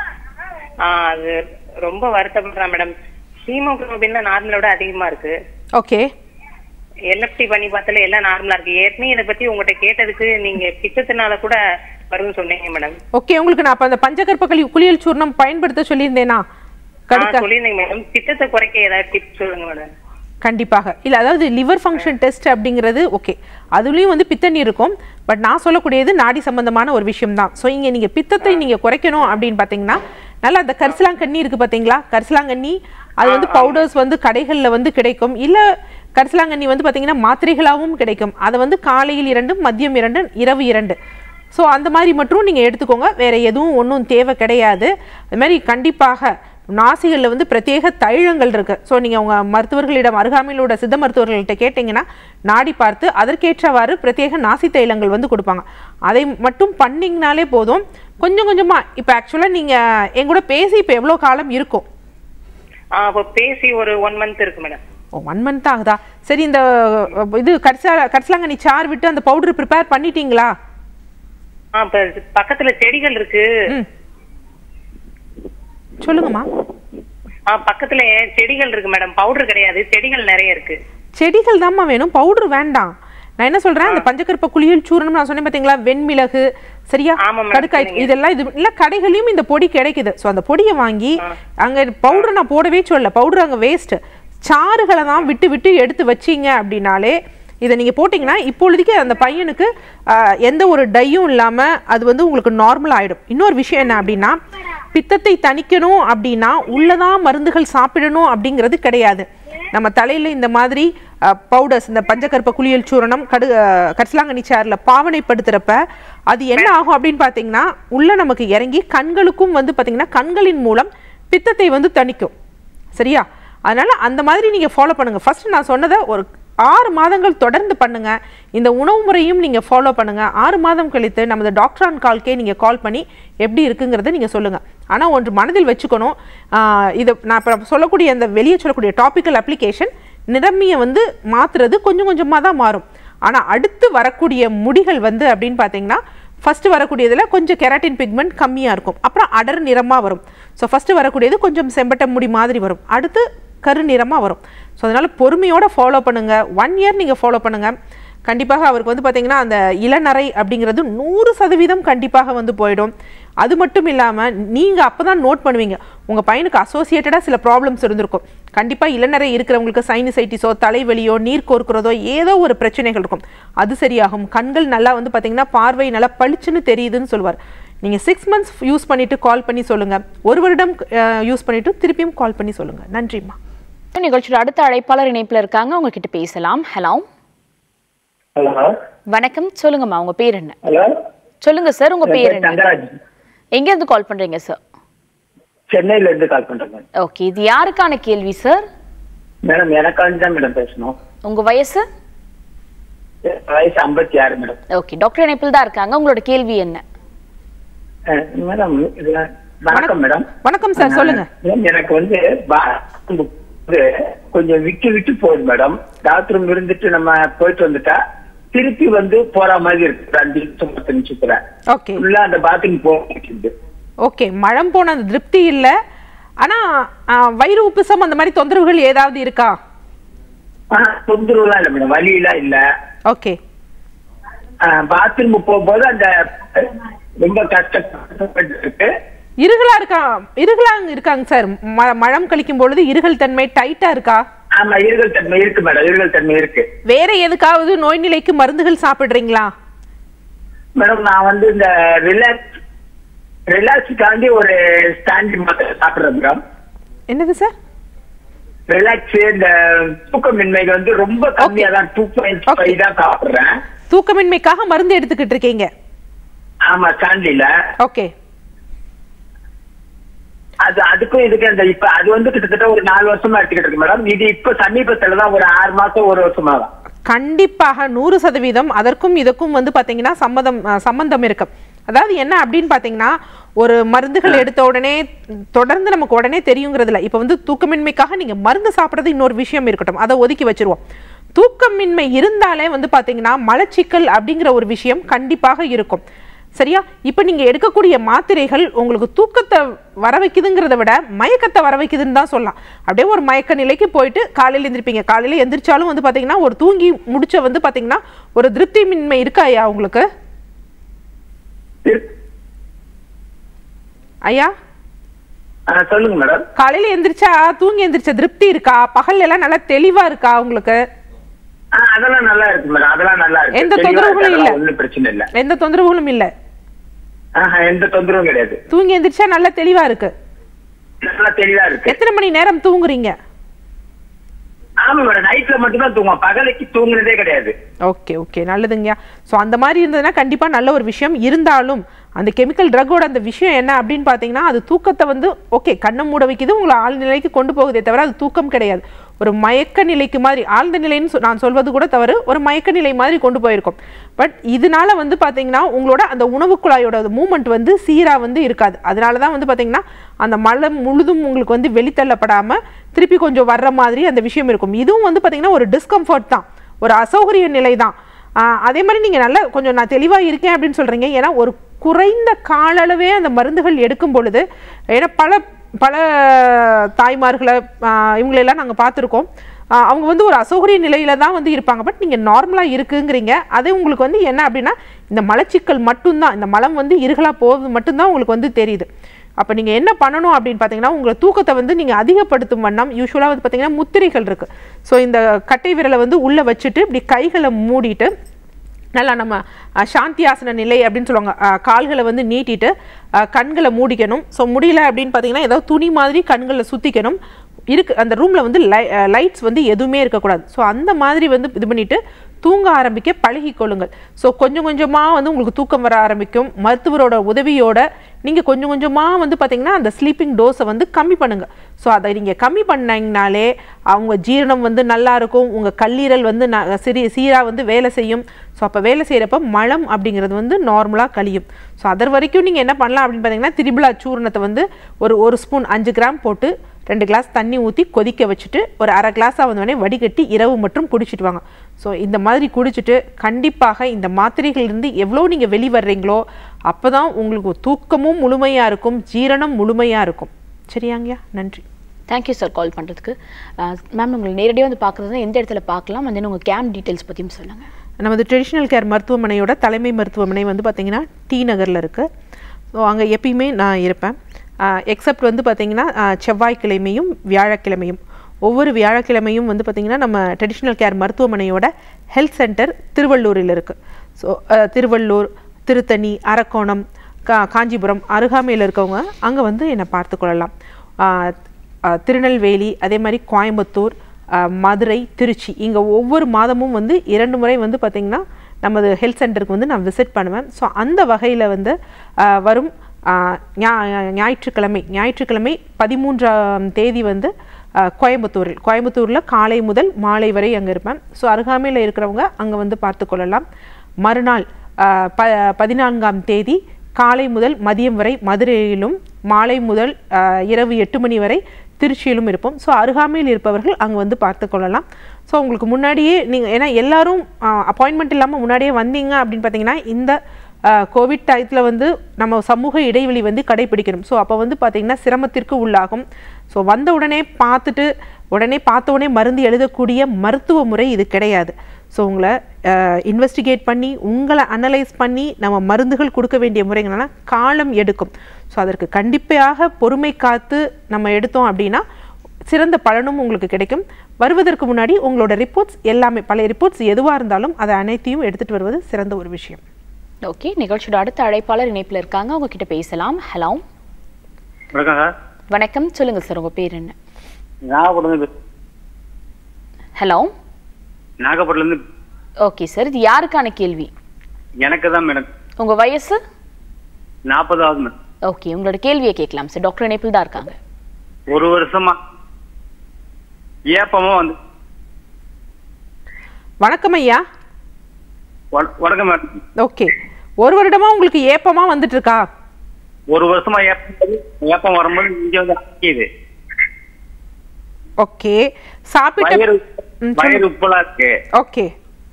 ஆ, அது ரொம்ப வருத்தப்படுறான் மேடம் ஹீமோகுளோபின்ல நார்மலோட அதிகமா இருக்கு ஓகே எல்எஃப்டி பண்ணி பார்த்தால எல்லாம் நார்மலா இருக்கு ஏற்கனவே இதை பத்தி உங்ககிட்ட கேட்டதுக்கு நீங்க பித்தத்தினால கூட வரும்னு சொன்னீங்க மேடம் ஓகே உங்களுக்கு நான் அப்போ அந்த பஞ்சகற்ப களி குளியல் சூர்ணம் பயன்படுத்த சொல்லியிருந்தேனா கடுக்க சொல்லியிருந்தீங்க மேடம் பித்தத்தை குறைக்க ஏதாவது டிப்ஸ் சொல்லுங்க மேடம் கண்டிப்பாக இல்லை அதாவது லிவர் ஃபங்க்ஷன் டெஸ்ட் அப்படிங்கிறது ஓகே அதுலேயும் வந்து பித்தண்ணி இருக்கும் பட் நான் சொல்லக்கூடியது நாடி சம்பந்தமான ஒரு விஷயம் தான் ஸோ இங்கே நீங்கள் பித்தத்தை நீங்கள் குறைக்கணும் அப்படின்னு பார்த்தீங்கன்னா நல்லா அந்த கரிசலாங்கண்ணி இருக்குது பார்த்தீங்களா கரிசலாங்கண்ணி அது வந்து பவுடர்ஸ் வந்து கடைகளில் வந்து கிடைக்கும் இல்லை கரிசலாங்கண்ணி வந்து பார்த்தீங்கன்னா மாத்திரைகளாகவும் கிடைக்கும் அதை வந்து காலையில் இரண்டு மதியம் இரண்டு இரவு இரண்டு ஸோ அந்த மாதிரி மட்டும் நீங்கள் எடுத்துக்கோங்க வேற எதுவும் ஒன்றும் தேவை கிடையாது அது மாதிரி கண்டிப்பாக நாசிகளில் வந்து பிரத்யேக தைழங்கள் இருக்கு ஸோ நீங்கள் உங்கள் மருத்துவர்களிடம் அருகாமையில் உள்ள சித்த மருத்துவர்கள்ட்ட கேட்டிங்கன்னா நாடி பார்த்து அதற்கேற்றவாறு பிரத்யேக நாசி தைலங்கள் வந்து கொடுப்பாங்க அதை மட்டும் பண்ணிங்கனாலே போதும் கொஞ்சம் கொஞ்சமாக இப்போ ஆக்சுவலாக நீங்கள் என் கூட பேசி இப்போ எவ்வளோ காலம் இருக்கும் ஆ அப்போ பேசி ஒரு ஒன் மந்த் இருக்கு மேடம் ஓ ஒன் மந்த் ஆகுதா சரி இந்த அஹ், இது கரிசா கரிசலாங்கண்ணி சார் விட்டு அந்த பவுடர் ப்ரிப்பேர் பண்ணிட்டீங்களா ஆ இப்ப பக்கத்துல செடிகள் இருக்கு ம் சொல்லுங்கம்மா ஆ பக்கத்துல செடிகள் இருக்கு மேடம் பவுடர் கிடையாது செடிகள் நிறைய இருக்கு செடிகள் தாம்மா வேணும் பவுடர் வேண்டாம் நான் என்ன சொல்றேன் அந்த பஞ்சகற்ப குளியல் சூரணம் நான் சொன்னேன் பாத்தீங்களா வெண்மிளகு சரியா ஆமா madam, கடுக்காய் சொன்னீங்க. இதெல்லாம் இது இல்ல கடைகளையும் இந்த பொடி கிடைக்குது சோ அந்த பொடியை வாங்கி அங்க பவுடர் நான் போடவே சொல்ல பவுடர் அங்க வேஸ்ட் சாறுகளை தான் விட்டு விட்டு எடுத்து வச்சீங்க அப்படின்னாலே இதை நீங்க போட்டீங்கன்னா இப்பொழுதைக்கு அந்த பையனுக்கு ஆஹ், எந்த ஒரு டையும் இல்லாம அது வந்து உங்களுக்கு நார்மல் ஆயிடும் இன்னொரு விஷயம் என்ன அப்படின்னா பித்தத்தை தணிக்கணும் அப்படின்னா உள்ளதான் மருந்துகள் சாப்பிடணும் அப்படிங்கிறது கிடையாது நம்ம தலையில இந்த மாதிரி பவுடர்ஸ் இந்த பஞ்சகற்ப குளியல் சூரணம் கடு அஹ், கரிசலாங்கண்ணி சாறில் பாவனைப்படுத்துறப்ப அது என்ன ஆகும் அப்படின்னு பார்த்தீங்கன்னா உள்ள நமக்கு இறங்கி கண்களுக்கும் வந்து பார்த்தீங்கன்னா கண்களின் மூலம் பித்தத்தை வந்து தணிக்கும் சரியா அதனால அந்த மாதிரி நீங்க ஃபாலோ பண்ணுங்க ஃபர்ஸ்ட் நான் சொன்னதை ஒரு ஆறு மாதங்கள் தொடர்ந்து பண்ணுங்க இந்த உணவு முறையும் நீங்க ஃபாலோ பண்ணுங்க ஆறு மாதம் கழித்து நமது டாக்டர் ஆன் கால்க்கே நீங்க கால் பண்ணி எப்படி இருக்குங்கிறத நீங்க சொல்லுங்க ஆனா ஒன்று மனதில் வச்சுக்கணும் ஆஹ் இது நான் இப்போ சொல்லக்கூடிய அந்த வெளியே சொல்லக்கூடிய டாபிக்கல் அப்ளிகேஷன் நிறமியை வந்து மாத்துறது கொஞ்சம் கொஞ்சமாக தான் மாறும் ஆனா அடுத்து வரக்கூடிய முடிகள் வந்து அப்படின்னு பார்த்தீங்கன்னா ஃபஸ்ட்டு வரக்கூடியதில் கொஞ்சம் கெராட்டின் பிக்மெண்ட் கம்மியாக இருக்கும் அப்புறம் அடர் நிறமாக வரும் ஸோ ஃபஸ்ட்டு வரக்கூடியது கொஞ்சம் செம்பட்ட முடி மாதிரி வரும் அடுத்து கரு நிறமாக வரும் ஸோ அதனால் பொறுமையோட ஃபாலோ பண்ணுங்கள் ஒன் இயர் நீங்கள் ஃபாலோ பண்ணுங்கள் கண்டிப்பாக அவருக்கு வந்து பார்த்தீங்கன்னா அந்த இளநரை அப்படிங்கிறது நூறு சதவீதம் கண்டிப்பாக வந்து போயிடும் அது மட்டும் இல்லாமல் நீங்கள் அப்போ தான் நோட் பண்ணுவீங்க உங்கள் பையனுக்கு அசோசியேட்டடாக சில ப்ராப்ளம்ஸ் இருந்திருக்கும் கண்டிப்பாக இளநரை இருக்கிறவங்களுக்கு சைனசைட்டிஸோ தலைவலியோ நீர் கோர்க்கிறதோ ஏதோ ஒரு பிரச்சனைகள் இருக்கும் அது சரியாகும் கண்கள் நல்லா வந்து பார்த்தீங்கன்னா பார்வை நல்லா பளிச்சுன்னு தெரியுதுன்னு சொல்லுவார் நீங்கள் சிக்ஸ் மந்த்ஸ் யூஸ் பண்ணிவிட்டு கால் பண்ணி சொல்லுங்கள் ஒரு வருடம் யூஸ் பண்ணிவிட்டு திருப்பியும் கால் பண்ணி சொல்லுங்கள் நன்றிம்மா நிகழ்ச்சியோட அடுத்த அழைப்பாளர் இணைப்புல இருக்காங்க உங்ககிட்ட பேசலாம் ஹலோ ஹலோ வணக்கம் சொல்லுங்கம்மா உங்க பேர் என்ன ஹலோ சொல்லுங்க சார் உங்க பேர் என்ன தங்கராஜ் எங்க இருந்து கால் பண்றீங்க சார் சென்னையில இருந்து கால் பண்றேன் ஓகே இது யாருக்கான கேள்வி சார் மேடம் எனக்காண்டி தான் மேடம் பேசணும் உங்க வயசு வயசு ஐம்பத்தி ஆறு மேடம் ஓகே டாக்டர் இணைப்பில் தான் இருக்காங்க உங்களோட கேள்வி என்ன அஹ், மேடம் இது வணக்கம் மேடம் வணக்கம் சார் சொல்லுங்க மேடம், எனக்கு வந்து bathroom வந்து கொஞ்சம் விட்டு விட்டு போகுது மேடம் பாத்ரூம் இருந்துட்டு நம்ம போயிட்டு வந்துட்டா திருப்பி வந்து போற மாதிரி இருக்கு ஒரு அஞ்சு நிமிஷம் பத்து நிமிஷத்துல ஓகே ஃபுல்லா அந்த பாத்ரூம் போயிட்டு ஓகே மழம் போன அந்த திருப்தி இல்லை ஆனால் வயிறு உப்புசம் அந்த மாதிரி தொந்தரவுகள் ஏதாவது இருக்கா ஆனா தொந்தரவுலாம் இல்ல மேடம் வலியெல்லாம் இல்ல ஓகே பாத்ரூம் போகும்போது அந்த ரொம்ப கஷ்டப்பட்டு இருக்கு இருகலா இருக்கா இருகலா இருக்காங்க சார் ம- மழம் கழிக்கும் பொழுது இருகல் தன்மை டைட்டா இருக்கா ஆமா இருகல் தன்மை இருக்கு மேடம் இருகல் தன்மை இருக்கு வேற எதுக்காவது நோய் நிலைக்கு மருந்துகள் சாப்பிடுறீங்களா மேடம் நான் வந்து இந்த ரிலாக்ஸ் ரிலாக்ஸுக்காண்டி ஒரு ஸ்டாண்ட் மாத்திரை சாப்பிடுறேன் மேடம் என்னது சார் ரிலாக்ஸ் இந்த தூக்கமின்மைக்கு வந்து ரொம்ப கம்மியா தான் டூ பாயிண்ட் ஃபைவ் தான் சாப்பிடுறேன் தூக்கமின்மைக்காக மருந்து எடுத்துக்கிட்டு இருக்கீங்க ஆமா ஸ்டாண்ட்லில ஓகே அது அதுக்கும் இதுக்கு அந்த இப்ப அது வந்து கிட்டத்தட்ட ஒரு நாலு வருஷமா எடுத்துக்கிட்டு இருக்கு மேடம் இது இப்ப சமீபத்துல தான் ஒரு ஆறு மாசம் ஒரு வருஷமா தான் கண்டிப்பாக நூறு சதவீதம் அதற்கும் இதற்கும் வந்து பார்த்தீங்கன்னா சம்மதம் அஹ், சம்பந்தம் இருக்கு அதாவது என்ன அப்படின்னு பார்த்தீங்கன்னா ஒரு மருந்துகள் எடுத்த உடனே தொடர்ந்து நமக்கு உடனே தெரியுங்கிறதுல இப்போ வந்து தூக்கமின்மைக்காக நீங்கள் மருந்து சாப்பிட்றது இன்னொரு விஷயம் இருக்கட்டும் அதை ஒதுக்கி வச்சிருவோம் தூக்கமின்மை இருந்தாலே வந்து பார்த்தீங்கன்னா மலச்சிக்கல் அப்படிங்கிற ஒரு விஷயம் கண்டிப்பாக இருக்கும் சரியா இப்போ நீங்கள் எடுக்கக்கூடிய மாத்திரைகள் உங்களுக்கு தூக்கத்தை வர வைக்குதுங்கிறத விட மயக்கத்தை வர வைக்குதுன்னு தான் சொல்லலாம் அப்படியே ஒரு மயக்க நிலைக்கு போயிட்டு காலையில் எந்திரிப்பீங்க காலையில் எந்திரிச்சாலும் வந்து பார்த்தீங்கன்னா ஒரு தூங்கி முடிச்ச வந்து பார்த்தீங்கன்னா ஒரு திருப்திமின்மை இருக்கா ஐயா உங்களுக்கு ஐயா ஆ, சொல்லுங்க மேடம் காலையில் எந்திரிச்சா தூங்கி எந்திரிச்ச திருப்தி இருக்கா பகல் எல்லாம் நல்லா தெளிவா இருக்கா உங்களுக்கு ஆ, அதெல்லாம் நல்லா இருக்கு மேடம் அதெல்லாம் நல்லா இருக்கு எந்த தெளிவா இருக்கு, தொந்தரவுகளும் அதெல்லாம் இல்ல ஒண்ணும் பிரச்சனை இல்ல எந்த தொந்தரவுகளும் இல்லை ஆஹா, எந்த தொந்தரவும் கிடையாது தூங்கி எந்திரிச்சா நல்லா தெளிவா இருக்கு நல்லா தெளிவா இருக்கு எத்தனை மணி நேரம் தூங்குறீங்க ஆமா மேடம் நைட்ல மட்டும் தான் தூங்குவோம் பகலைக்கு தூங்குனதே கிடையாது ஓகே ஓகே நல்லதுங்கய்யா ஸோ அந்த மாதிரி இருந்ததுன்னா கண்டிப்பாக நல்ல ஒரு விஷயம் இருந்தாலும் அந்த கெமிக்கல் ட்ரக்கோட அந்த விஷயம் என்ன அப்படின்னு பார்த்தீங்கன்னா அது தூக்கத்தை வந்து ஓகே கண்ணை மூட வைக்குது உங்களை ஆழ்நிலைக்கு கொண்டு போகுதே தவிர அது தூக்கம் கிடையாது ஒரு மயக்க நிலைக்கு மாதிரி ஆழ்ந்த நிலைன்னு சொ- நான் சொல்வது கூட தவறு ஒரு மயக்க நிலை மாதிரி கொண்டு போயிருக்கும் பட் இதனால வந்து பார்த்தீங்கன்னா உங்களோட அந்த உணவு குழாயோட மூமெண்ட் வந்து சீராக வந்து இருக்காது அதனால தான் வந்து பார்த்தீங்கன்னா அந்த மலம் முழுதும் உங்களுக்கு வந்து வெளித்தள்ளப்படாமல் திருப்பி கொஞ்சம் வர்ற மாதிரி அந்த விஷயம் இருக்கும் இதுவும் வந்து பார்த்தீங்கன்னா ஒரு டிஸ்கம்ஃபர்ட் தான் ஒரு அசௌகரிய நிலை தான் ஆஹ் அதே மாதிரி நீங்கள் நல்லா கொஞ்சம் நான் தெளிவாக இருக்கேன் அப்படின்னு சொல்கிறீங்க ஏன்னா ஒரு குறைந்த கால அளவே அந்த மருந்துகள் எடுக்கும் பொழுது ஏன்னா பல பல தாய்மார்களை ஆஹ் இவங்களெல்லாம் நாங்கள் பார்த்துருக்கோம் ஆஹ் அவங்க வந்து ஒரு அசௌகரிய நிலையில தான் வந்து இருப்பாங்க பட் நீங்கள் நார்மலாக இருக்குங்கிறீங்க அதே உங்களுக்கு வந்து என்ன அப்படின்னா இந்த மலச்சிக்கல் மட்டும்தான் இந்த மலம் வந்து இருகலாக போகிறது மட்டும்தான் உங்களுக்கு வந்து தெரியுது அப்போ நீங்கள் என்ன பண்ணணும் அப்படின்னு பார்த்தீங்கன்னா உங்களை தூக்கத்தை வந்து நீங்கள் அதிகப்படுத்தும் வண்ணம் யூஸ்வலாக வந்து பார்த்தீங்கன்னா முத்திரைகள் இருக்குது ஸோ இந்த கட்டை விரலை வந்து உள்ளே வச்சுட்டு இப்படி கைகளை மூடிட்டு நல்லா நம்ம அஹ், சாந்தியாசன நிலை அப்படின்னு சொல்லுவாங்க அஹ், கால்களை வந்து நீட்டிட்டு அஹ், கண்களை மூடிக்கணும் ஸோ முடியல அப்படின்னு பார்த்தீங்கன்னா ஏதாவது துணி மாதிரி கண்களை சுற்றிக்கணும் இருக்கு அந்த ரூமில் வந்து லை லைட்ஸ் வந்து எதுவுமே இருக்கக்கூடாது ஸோ அந்த மாதிரி வந்து இது பண்ணிட்டு தூங்க ஆரம்பிக்க பழகிக் கொள்ளுங்கள் ஸோ கொஞ்சம் கொஞ்சமாக வந்து உங்களுக்கு தூக்கம் வர ஆரம்பிக்கும் மருத்துவரோட உதவியோட நீங்கள் கொஞ்சம் கொஞ்சமாக வந்து பார்த்தீங்கன்னா அந்த ஸ்லீப்பிங் டோஸை வந்து கம்மி பண்ணுங்கள் ஸோ அதை நீங்கள் கம்மி பண்ணீங்கனாலே அவங்க ஜீரணம் வந்து நல்லா இருக்கும் உங்கள் கல்லீரல் வந்து ந சிறி சீராக வந்து வேலை செய்யும் ஸோ அப்போ வேலை செய்கிறப்ப மலம் அப்படிங்கிறது வந்து நார்மலாக கழியும் ஸோ அதர் வரைக்கும் நீங்கள் என்ன பண்ணலாம் அப்படின்னு பார்த்தீங்கன்னா திரிபுலா சூர்ணத்தை வந்து ஒரு ஒரு ஸ்பூன் அஞ்சு கிராம் போட்டு ரெண்டு கிளாஸ் தண்ணி ஊற்றி கொதிக்க வச்சுட்டு ஒரு அரை கிளாஸாக வந்தோடனே வடிகட்டி இரவு மட்டும் குடிச்சிட்டு வாங்க ஸோ இந்த மாதிரி குடிச்சிட்டு கண்டிப்பாக இந்த மாத்திரைகளிலிருந்து எவ்வளோ நீங்கள் வெளிவர்றீங்களோ அப்போ தான் உங்களுக்கு தூக்கமும் முழுமையாக இருக்கும் ஜீரணம் முழுமையாக இருக்கும் சரியாங்கய்யா நன்றி தேங்க்யூ சார் கால் பண்ணுறதுக்கு மேம் உங்களுக்கு நேரடியாக வந்து பார்க்குறது எந்த இடத்துல பார்க்கலாம் and then உங்கள் கேம்ப் டீட்டெயில்ஸ் பற்றியும் சொல்லுங்கள் நமது ட்ரெடிஷ்னல் கேர் மருத்துவமனையோட தலைமை மருத்துவமனை வந்து பார்த்திங்கன்னா டி நகரில் இருக்குது ஸோ அங்கே எப்பயுமே நான் இருப்பேன் எக்ஸப்ட் வந்து பார்த்திங்கன்னா செவ்வாய்க்கிழமையும் வியாழக்கிழமையும் ஒவ்வொரு வியாழக்கிழமையும் வந்து பார்த்திங்கன்னா நம்ம ட்ரெடிஷ்னல் கேர் மருத்துவமனையோட ஹெல்த் சென்டர் திருவள்ளூரில் இருக்குது ஸோ திருவள்ளூர் திருத்தணி அரக்கோணம் கா காஞ்சிபுரம் அருகாமையில் இருக்கவங்க அங்கே வந்து என்னை பார்த்து கொள்ளலாம் ஆஹ் ஆஹ் திருநெல்வேலி அதே மாதிரி கோயம்புத்தூர் ஆஹ் மதுரை திருச்சி இங்கே ஒவ்வொரு மாதமும் வந்து இரண்டு முறை வந்து பார்த்திங்கன்னா நமது ஹெல்த் சென்டருக்கு வந்து நான் விசிட் பண்ணுவேன் ஸோ அந்த வகையில் வந்து ஆஹ் வரும் ஆஹ் ஞா- ஞாயிற்றுக்கிழமை ஞாயிற்றுக்கிழமை பதிமூன்றாம் தேதி வந்து ஆஹ் கோயம்புத்தூரில் கோயம்புத்தூரில் காலை முதல் மாலை வரை அங்கே இருப்பேன் ஸோ அருகாமையில் இருக்கிறவங்க அங்கே வந்து பார்த்து கொள்ளலாம் மறுநாள் ஆஹ் ப பதினான்காம் தேதி காலை முதல் மதியம் வரை மதுரையிலும் மாலை முதல் ஆஹ் இரவு எட்டு மணி வரை திருச்சியிலும் இருப்போம் ஸோ அருகாமையில் இருப்பவர்கள் அங்கே வந்து பார்த்து கொள்ளலாம் ஸோ உங்களுக்கு முன்னாடியே நீங்கள் ஏன்னா எல்லாரும் அப்பாயின்மெண்ட் இல்லாமல் முன்னாடியே வந்தீங்க அப்படின்னு பார்த்தீங்கன்னா இந்த ஆஹ் கோவிட் டயத்தில் வந்து நம்ம சமூக இடைவெளி வந்து கடைபிடிக்கணும் ஸோ அப்போ வந்து பார்த்திங்கன்னா சிரமத்திற்கு உள்ளாகும் ஸோ வந்த உடனே பார்த்துட்டு உடனே பார்த்த உடனே மருந்து எழுதக்கூடிய மருத்துவ முறை இது கிடையாது ஸோ உங்களை இன்வெஸ்டிகேட் பண்ணி உங்களை அனலைஸ் பண்ணி நம்ம மருந்துகள் கொடுக்க வேண்டிய முறைகள்னா காலம் எடுக்கும் ஸோ அதற்கு கண்டிப்பாக பொறுமை காத்து நம்ம எடுத்தோம் அப்படின்னா சிறந்த பலனும் உங்களுக்கு கிடைக்கும் வருவதற்கு முன்னாடி உங்களோட ரிப்போர்ட்ஸ் எல்லாமே பழைய ரிப்போர்ட்ஸ் எதுவாக இருந்தாலும் அதை அனைத்தையும் எடுத்துகிட்டு வருவது சிறந்த ஒரு விஷயம் ஓகே நிகழ்ச்சியோட அடுத்த அழைப்பாளர் இணைப்பில் இருக்காங்க அவங்க கிட்ட பேசலாம் ஹலோ வணக்கம் சார் வணக்கம் சொல்லுங்க சார் உங்க பேர் என்ன நாகப்பட்டினம் ஹலோ நாகப்பட்டினம்ல ஓகே சார் இது யாருக்கான கேள்வி எனக்கு தான் மேடம் உங்க வயசு நாற்பதாவது மேடம் ஓகே உங்களோட கேள்வியை கேட்கலாம் சார் டாக்டர் இணைப்பில் தான் இருக்காங்க ஒரு வருஷமா ஏப்பமா வந்து வணக்கம் ஐயா வண- வணக்கம் மேடம் ஓகே ஒரு வருடமா உங்களுக்கு ஏப்பமா வந்துட்டு இருக்கா ஒரு வருஷமா ஏப்பம் ஏப்பம் வரும்போது இங்க வந்து அடிக்குது ஓகே சாப்பிட்ட வயிறு ம், வயிறு சொல்லுங்க. உப்பலா இருக்கு ஓகே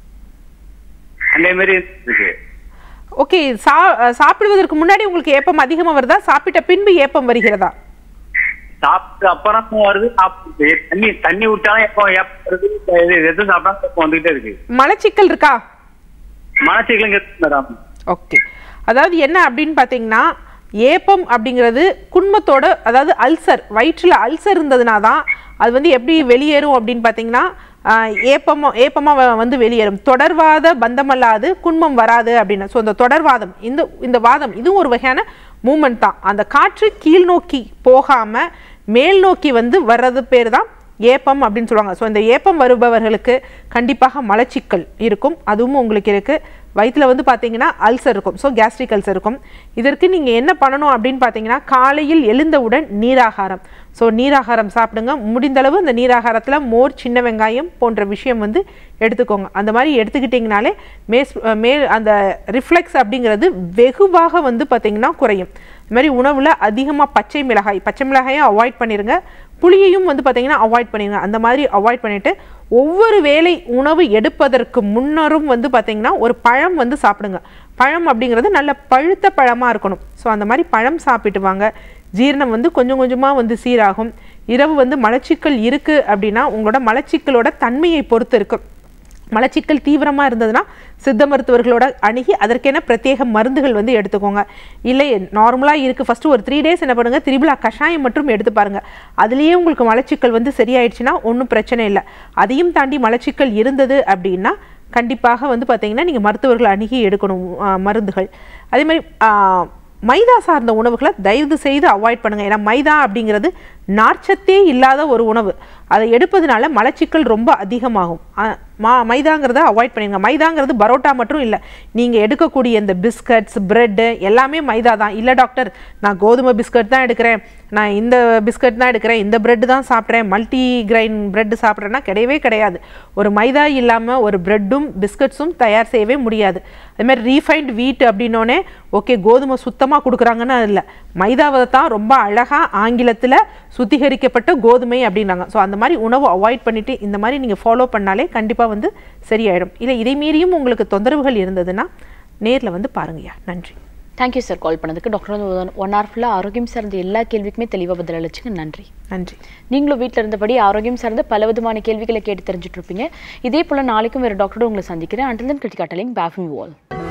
அதே மாதிரி இருக்கு ஓகே சா சாப்பிடுவதற்கு முன்னாடி உங்களுக்கு ஏப்பம் அதிகமா வருதா சாப்பிட்ட பின்பு ஏப்பம் வருகிறதா சாப்பிட்டு அப்புறம் வருது சாப்பிட்டு தண்ணி தண்ணி விட்டாலும் எப்போ ஏப்பம் வருது இது எது சாப்பிட்டாலும் எப்போ வந்துகிட்டே இருக்கு மலச்சிக்கல் இருக்கா மனசுகளுங்க மேடம் ஓகே அதாவது என்ன அப்படின்னு பார்த்தீங்கன்னா ஏப்பம் அப்படிங்கிறது குன்மத்தோட அதாவது அல்சர் வயிற்றில் அல்சர் இருந்ததுனா தான் அது வந்து எப்படி வெளியேறும் அப்படின்னு பார்த்தீங்கன்னா ஆஹ், ஏப்பமா ஏப்பமா வ- வந்து வெளியேறும் தொடர்வாத பந்தமல்லாது குன்மம் வராது அப்படின்னு ஸோ இந்த தொடர்வாதம் இந்த இந்த வாதம் இதுவும் ஒரு வகையான மூமெண்ட் தான் அந்த காற்று கீழ் நோக்கி போகாம மேல் நோக்கி வந்து வர்றது பேர் தான் ஏப்பம் அப்படின்னு சொல்லுவாங்க ஸோ இந்த ஏப்பம் வருபவர்களுக்கு கண்டிப்பாக மலச்சிக்கல் இருக்கும் அதுவும் உங்களுக்கு இருக்கு வயிற்றுல வந்து பார்த்தீங்கன்னா அல்சர் இருக்கும் ஸோ கேஸ்ட்ரிக் அல்சர் இருக்கும் இதற்கு நீங்கள் என்ன பண்ணணும் அப்படின்னு பார்த்தீங்கன்னா காலையில் எழுந்தவுடன் நீராகாரம் ஸோ நீராகாரம் சாப்பிடுங்க முடிந்தளவு அந்த நீராகாரத்தில் மோர் சின்ன வெங்காயம் போன்ற விஷயம் வந்து எடுத்துக்கோங்க அந்த மாதிரி எடுத்துக்கிட்டிங்கனாலே மேஸ் மே அந்த ரிஃப்ளெக்ஸ் அப்படிங்கிறது வெகுவாக வந்து பார்த்தீங்கன்னா குறையும் இந்த மாதிரி உணவில் அதிகமாக பச்சை மிளகாய் பச்சை மிளகாயை அவாய்ட் பண்ணிடுங்க புளியையும் வந்து பார்த்தீங்கன்னா அவாய்ட் பண்ணிடுங்க அந்த மாதிரி அவாய்ட் பண்ணிவிட்டு ஒவ்வொரு வேளை உணவு எடுப்பதற்கு முன்னரும் வந்து பார்த்தீங்கன்னா ஒரு பழம் வந்து சாப்பிடுங்க பழம் அப்படிங்கிறது நல்ல பழுத்த பழமாக இருக்கணும் ஸோ அந்த மாதிரி பழம் சாப்பிட்டு வாங்க ஜீரணம் வந்து கொஞ்சம் கொஞ்சமாக வந்து சீராகும் இரவு வந்து மலச்சிக்கல் இருக்குது அப்படின்னா உங்களோட மலச்சிக்கலோட தன்மையை பொறுத்து இருக்கும் மலச்சிக்கல் தீவிரமாக இருந்ததுன்னா சித்த மருத்துவர்களோட அணுகி அதற்கென பிரத்யேக மருந்துகள் வந்து எடுத்துக்கோங்க இல்லை நார்மலாக இருக்குது ஃபஸ்ட்டு ஒரு த்ரீ டேஸ் என்ன பண்ணுங்கள் திரிபுலா கஷாயம் மட்டும் எடுத்து பாருங்கள் அதுலேயே உங்களுக்கு மலச்சிக்கல் வந்து சரியாயிடுச்சுன்னா ஒன்றும் பிரச்சனை இல்லை அதையும் தாண்டி மலச்சிக்கல் இருந்தது அப்படின்னா கண்டிப்பாக வந்து பார்த்தீங்கன்னா நீங்கள் மருத்துவர்களை அணுகி எடுக்கணும் ஆ, மருந்துகள் அதே மாதிரி ஆ, மைதா சார்ந்த உணவுகளை தயவு செய்து அவாய்ட் பண்ணுங்க ஏன்னா மைதா அப்படிங்கிறது நார்ச்சத்தே இல்லாத ஒரு உணவு அதை எடுப்பதனால மலச்சிக்கல் ரொம்ப அதிகமாகும் அ- மா மைதாங்கிறத அவாய்ட் பண்ணிடுங்க மைதாங்கிறது பரோட்டா மட்டும் இல்லை நீங்கள் எடுக்கக்கூடிய இந்த பிஸ்கட்ஸ் பிரெட்டு எல்லாமே மைதா தான் இல்லை டாக்டர் நான் கோதுமை பிஸ்கட் தான் எடுக்கிறேன் நான் இந்த பிஸ்கட் தான் எடுக்கிறேன் இந்த பிரெட் தான் சாப்பிட்றேன் மல்டி கிரைன் பிரெட் சாப்பிட்றேன்னா கிடையவே கிடையாது ஒரு மைதா இல்லாமல் ஒரு பிரெட்டும் பிஸ்கட்ஸும் தயார் செய்யவே முடியாது அதே மாதிரி ரீஃபைண்ட் வீட் அப்படின்னோடனே ஓகே கோதுமை சுத்தமாக கொடுக்குறாங்கன்னு இல்லை மைதாவை தான் ரொம்ப அழகாக ஆங்கிலத்தில் சுத்திகரிக்கப்பட்ட கோதுமை அப்படின்னாங்க ஸோ அந்த மாதிரி உணவு அவாய்ட் பண்ணிவிட்டு இந்த மாதிரி நீங்கள் ஃபாலோ பண்ணாலே கண்டிப்பாக வந்து சரியாயிடும் இல்லை இதை மீறியும் உங்களுக்கு தொந்தரவுகள் இருந்ததுன்னா நேரில் வந்து பாருங்கய்யா நன்றி தேங்க்யூ சார் கால் பண்ணதுக்கு டாக்டர் வந்து ஒன் ஹவர் ஃபுல்லாக ஆரோக்கியம் சார்ந்த எல்லா கேள்விக்குமே தெளிவாக பதில் அளிச்சுங்க நன்றி நன்றி நீங்களும் வீட்டில் இருந்தபடி ஆரோக்கியம் சார்ந்த பல விதமான கேள்விகளை கேட்டு தெரிஞ்சுட்டு இருப்பீங்க இதே போல் நாளைக்கும் வேறு டாக்டரோட உங்களை சந்திக்கிறேன் அண்டில் தன் கிரிட்டிகாட்டலிங் பேஃபம் யூ ஆல்